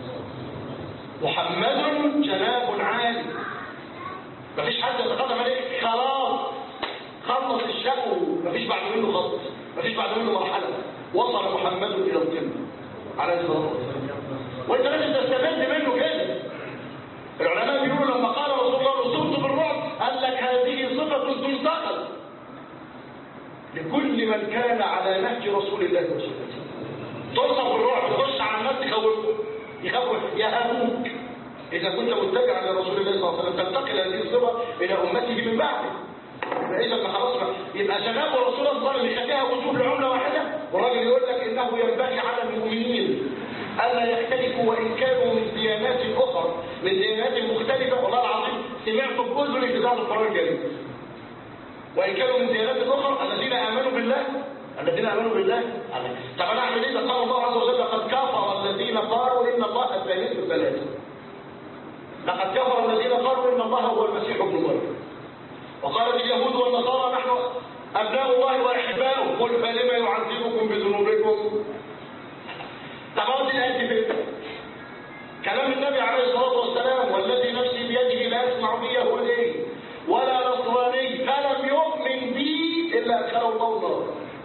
محمد جناب عالي مفيش حد يتقدم عليه خلاص خلص الشكو مفيش بعد منه خط مفيش بعد منه مرحلة وصل محمد إلى القمة عليه الصلاة والسلام وانت لازم تستفاد منه كده العلماء بيقولوا لما قال رسول الله رسولت بالرعب قال لك هذه صفة تنتقل لكل من كان على نهج رسول الله وسنته توصف بالرعب تخش على الناس تخوفه يخوف يهابوك إذا كنت متبعا لرسول الله صلى الله عليه وسلم تنتقل هذه الصفة إلى أمته من بعده فإذا ما خلاص يبقى جناب رسول الله صلى الله عليه وسلم يخليها وجوه لعملة واحدة والراجل يقول لك إنه ينبغي على المؤمنين ألا يختلفوا وإن كانوا من ديانات أخرى من ديانات مختلفة والله العظيم سمعت بأذني في بعض القرآن الكريم وإن كانوا من ديانات أخرى الذين آمنوا بالله الذين آمنوا بالله طب أنا أعمل إيه قال الله عز وجل قد كفر الذين قالوا إن الله الثالث الثلاثة لقد كفر الذين قالوا إن الله هو المسيح ابن مريم وقالت اليهود والنصارى نحن أبناء الله وأحباؤه قل فلما يعذبكم بذنوبكم تبارك الآية فين كلام النبي عليه الصلاة والسلام والذي نفسي بيده لا يسمع بي يهودي ولا نصراني فلم يؤمن بي إلا أدخله الله النار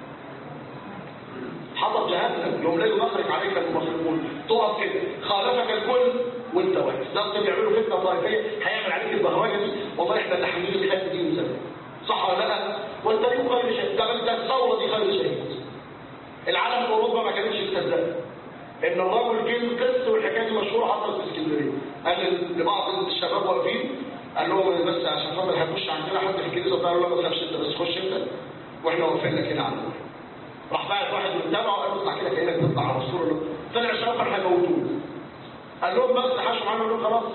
حضر جهنم يوم لا يمخرج عليك المخرجون تقف كده خالفك الكل وانت واقف ده اللي بيعملوا فتنه طائفيه هيعمل عليك البهرجه دي والله احنا اللي حاملين الخد دي وسبب صح ولا لا؟ والتاريخ خير شيء ده ده الثوره دي خير شيء العالم في اوروبا ما كانتش تصدق ان الرجل جه القصه والحكايه دي مشهوره حصلت في اسكندريه قال لبعض الشباب واقفين قال لهم بس عشان خاطر هتخش عندنا حد في الكنيسه قالوا لا ما تخافش انت بس خش انت واحنا واقفين لك هنا عندنا راح بعت واحد من تبعه قال له اطلع كده كانك بتطلع على الرسول طلع شرف احنا موجود قال لهم بس حشوا معانا قالوا خلاص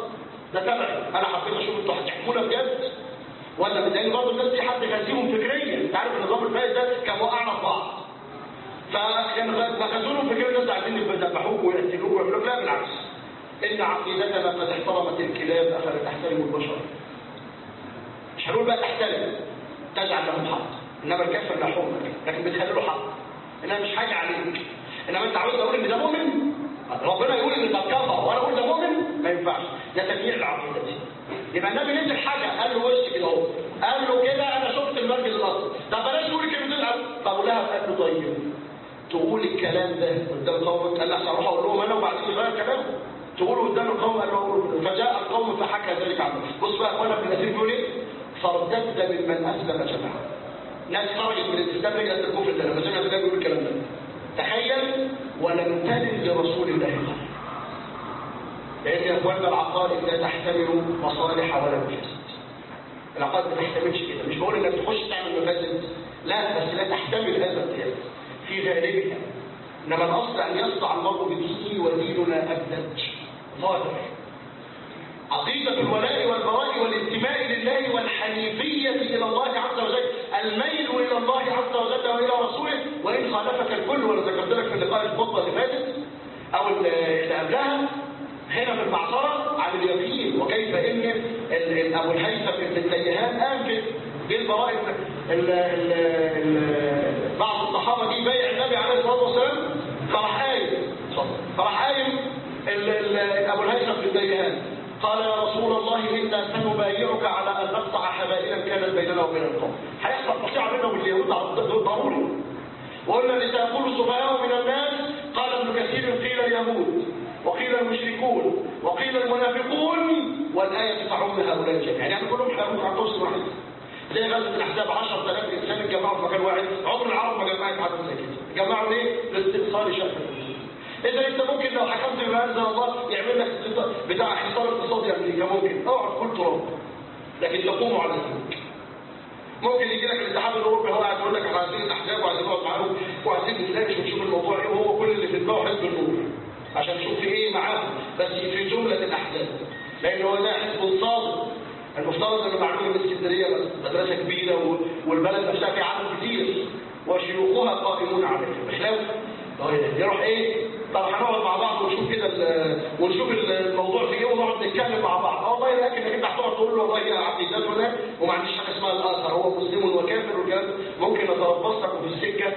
ده تبعي انا حبيت اشوف انتوا هتحكمونا بجد ولا لان برضه الناس دي حد غازيهم فكريا انت عارف النظام الفائز ده كان وقعنا في بعض فكان غزوهم فكريا الناس عايزين يذبحوك ويقتلوك ويعملوك لا بالعكس ان عقيدتنا قد احترمت الكلاب افلا تحترم البشر مش هنقول بقى تحترم تجعل لهم حق انما الكافر لا حكم لكن بتخلي له حق انها مش حاجه عليك انما انت عاوز اقول ان ده مؤمن ربنا يقول ان ده كفر وانا اقول ده مؤمن ما ينفعش ده تغيير العقيده دي يبقى النبي نزل حاجه قال له وش كده اهو قال له كده انا شفت المسجد الاقصى طب بلاش تقول كلمتين طب لها قال له طيب تقول الكلام ده قدام قومك قال لا اروح اقول لهم انا وبعدين يغير كلامه تقوله قدام القوم قال له فجاء القوم فحكى ذلك عنه بص بقى اخوانا ابن الاسير بيقول ايه فارتد ممن اسلم جماعه ناس خرجت من الاسلام رجعت الكفر ده لما سمعت ده بيقول الكلام ده تخيل ولم تلد لرسول الله قال لان يا اخوانا العقائد لا تحتمل مصالح ولا مفاسد العقائد ما تحتملش كده مش بقول انك تخش تعمل مفاسد لا بس لا تحتمل هذا القياس في غالبها انما الاصل ان يصنع المرء بدينه وديننا ابدج ظاهر عقيدة الولاء والبراء والانتماء لله والحنيفية إلى الله عز وجل الميل إلى الله عز وجل وإلى رسوله وإن خالفك الكل وأنا ذكرت لك في لقاء الخطبة اللي فاتت أو اللي قبلها هنا في المعصرة عن اليقين وكيف إن أبو الهيثم بن التيهان قام كده بالبراء بعض الصحابة دي بايع النبي عليه الصلاة والسلام فراح قايم فراح قايم أبو الهيثم بن التيهان قال يا رسول الله إنا سنبايعك على أن نقطع حبائلا كانت بيننا وبين القوم هيحصل قطيعة بيننا وبين اليهود ضروري وقلنا اللي سيقول السفهاء من الناس قال ابن كثير قيل اليهود وقيل المشركون وقيل المنافقون والآية تعم هؤلاء الجميع يعني كلهم هيموت عن قوس واحد زي غزوة الأحزاب 10000 إنسان اتجمعوا في مكان واحد عمر العرب ما جمعت حد زي كده جمعوا ليه؟ لاستئصال شأن إذا أنت ممكن لو حكمت بما أنزل الله يعمل لك بتاع حصار اقتصادي أمريكا ممكن اقعد كل تراب لكن تقوموا على ذلك ممكن يجي لك الاتحاد الاوروبي هو قاعد يقول لك احنا عايزين الاحزاب وعايزين نقعد معاهم وعايزين نتناقش ونشوف الموضوع ايه وهو كل اللي في دماغه حزب النور عشان نشوف في ايه معاهم بس في جمله الاحزاب لان هو ده حزب صادق المفترض ان معلومه من اسكندريه مدرسه كبيره والبلد نفسها فيها عدد كتير وشيوخها قائمون عليها بخلاف يروح ايه طب هنقعد مع بعض ونشوف كده ونشوف الموضوع في ايه ونقعد نتكلم مع بعض اه والله لكن انت هتقعد تقول له والله يا عقيدتنا وما عنديش حاجه اسمها الاخر هو مسلم وكافر والكلام ممكن نتربص لك في السكه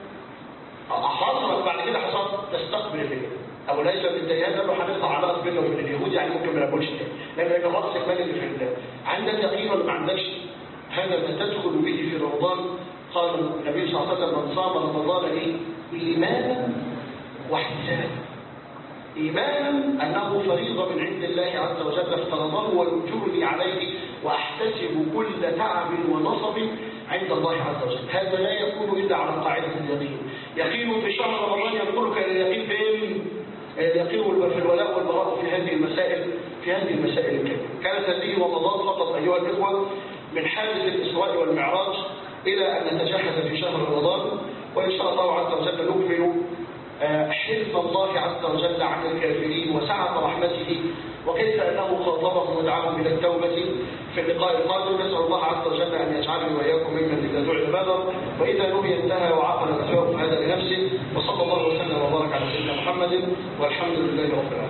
حصلت بعد كده حصلت تستقبل الهجره ابو ليس بن زياد قال له هنقطع علاقه بيننا وبين اليهود يعني ممكن ما ناكلش تاني لان ده راس المال اللي في الله عندك يقين ولا ما عندكش هذا ما تدخل به في رمضان قال النبي صلى الله عليه وسلم من صام رمضان ايه ايمانا واحتسابا ايمانا انه فريضه من عند الله عز وجل افترضه ويجرني عليه واحتسب كل تعب ونصب عند الله عز وجل هذا لا يكون الا على قاعده اليقين يقين في شهر رمضان ينقلك الى اليقين فين اليقين في الولاء والبراء في هذه المسائل في هذه المسائل الكبيره كانت هذه رمضان فقط ايها الاخوه من حادث الاسراء والمعراج الى ان نتجهز في شهر رمضان وان شاء الله عز وجل نكمل حلم الله عز وجل عن الكافرين وسعة رحمته وكيف أنه خاطبهم ودعاهم إلى التوبة في اللقاء القادم نسأل الله عز وجل أن يجعلني وإياكم ممن إذا دعي بادر وإذا نهي انتهى وعقل الأثواب هذا لنفسه وصلى الله وسلم وبارك على سيدنا محمد والحمد لله رب العالمين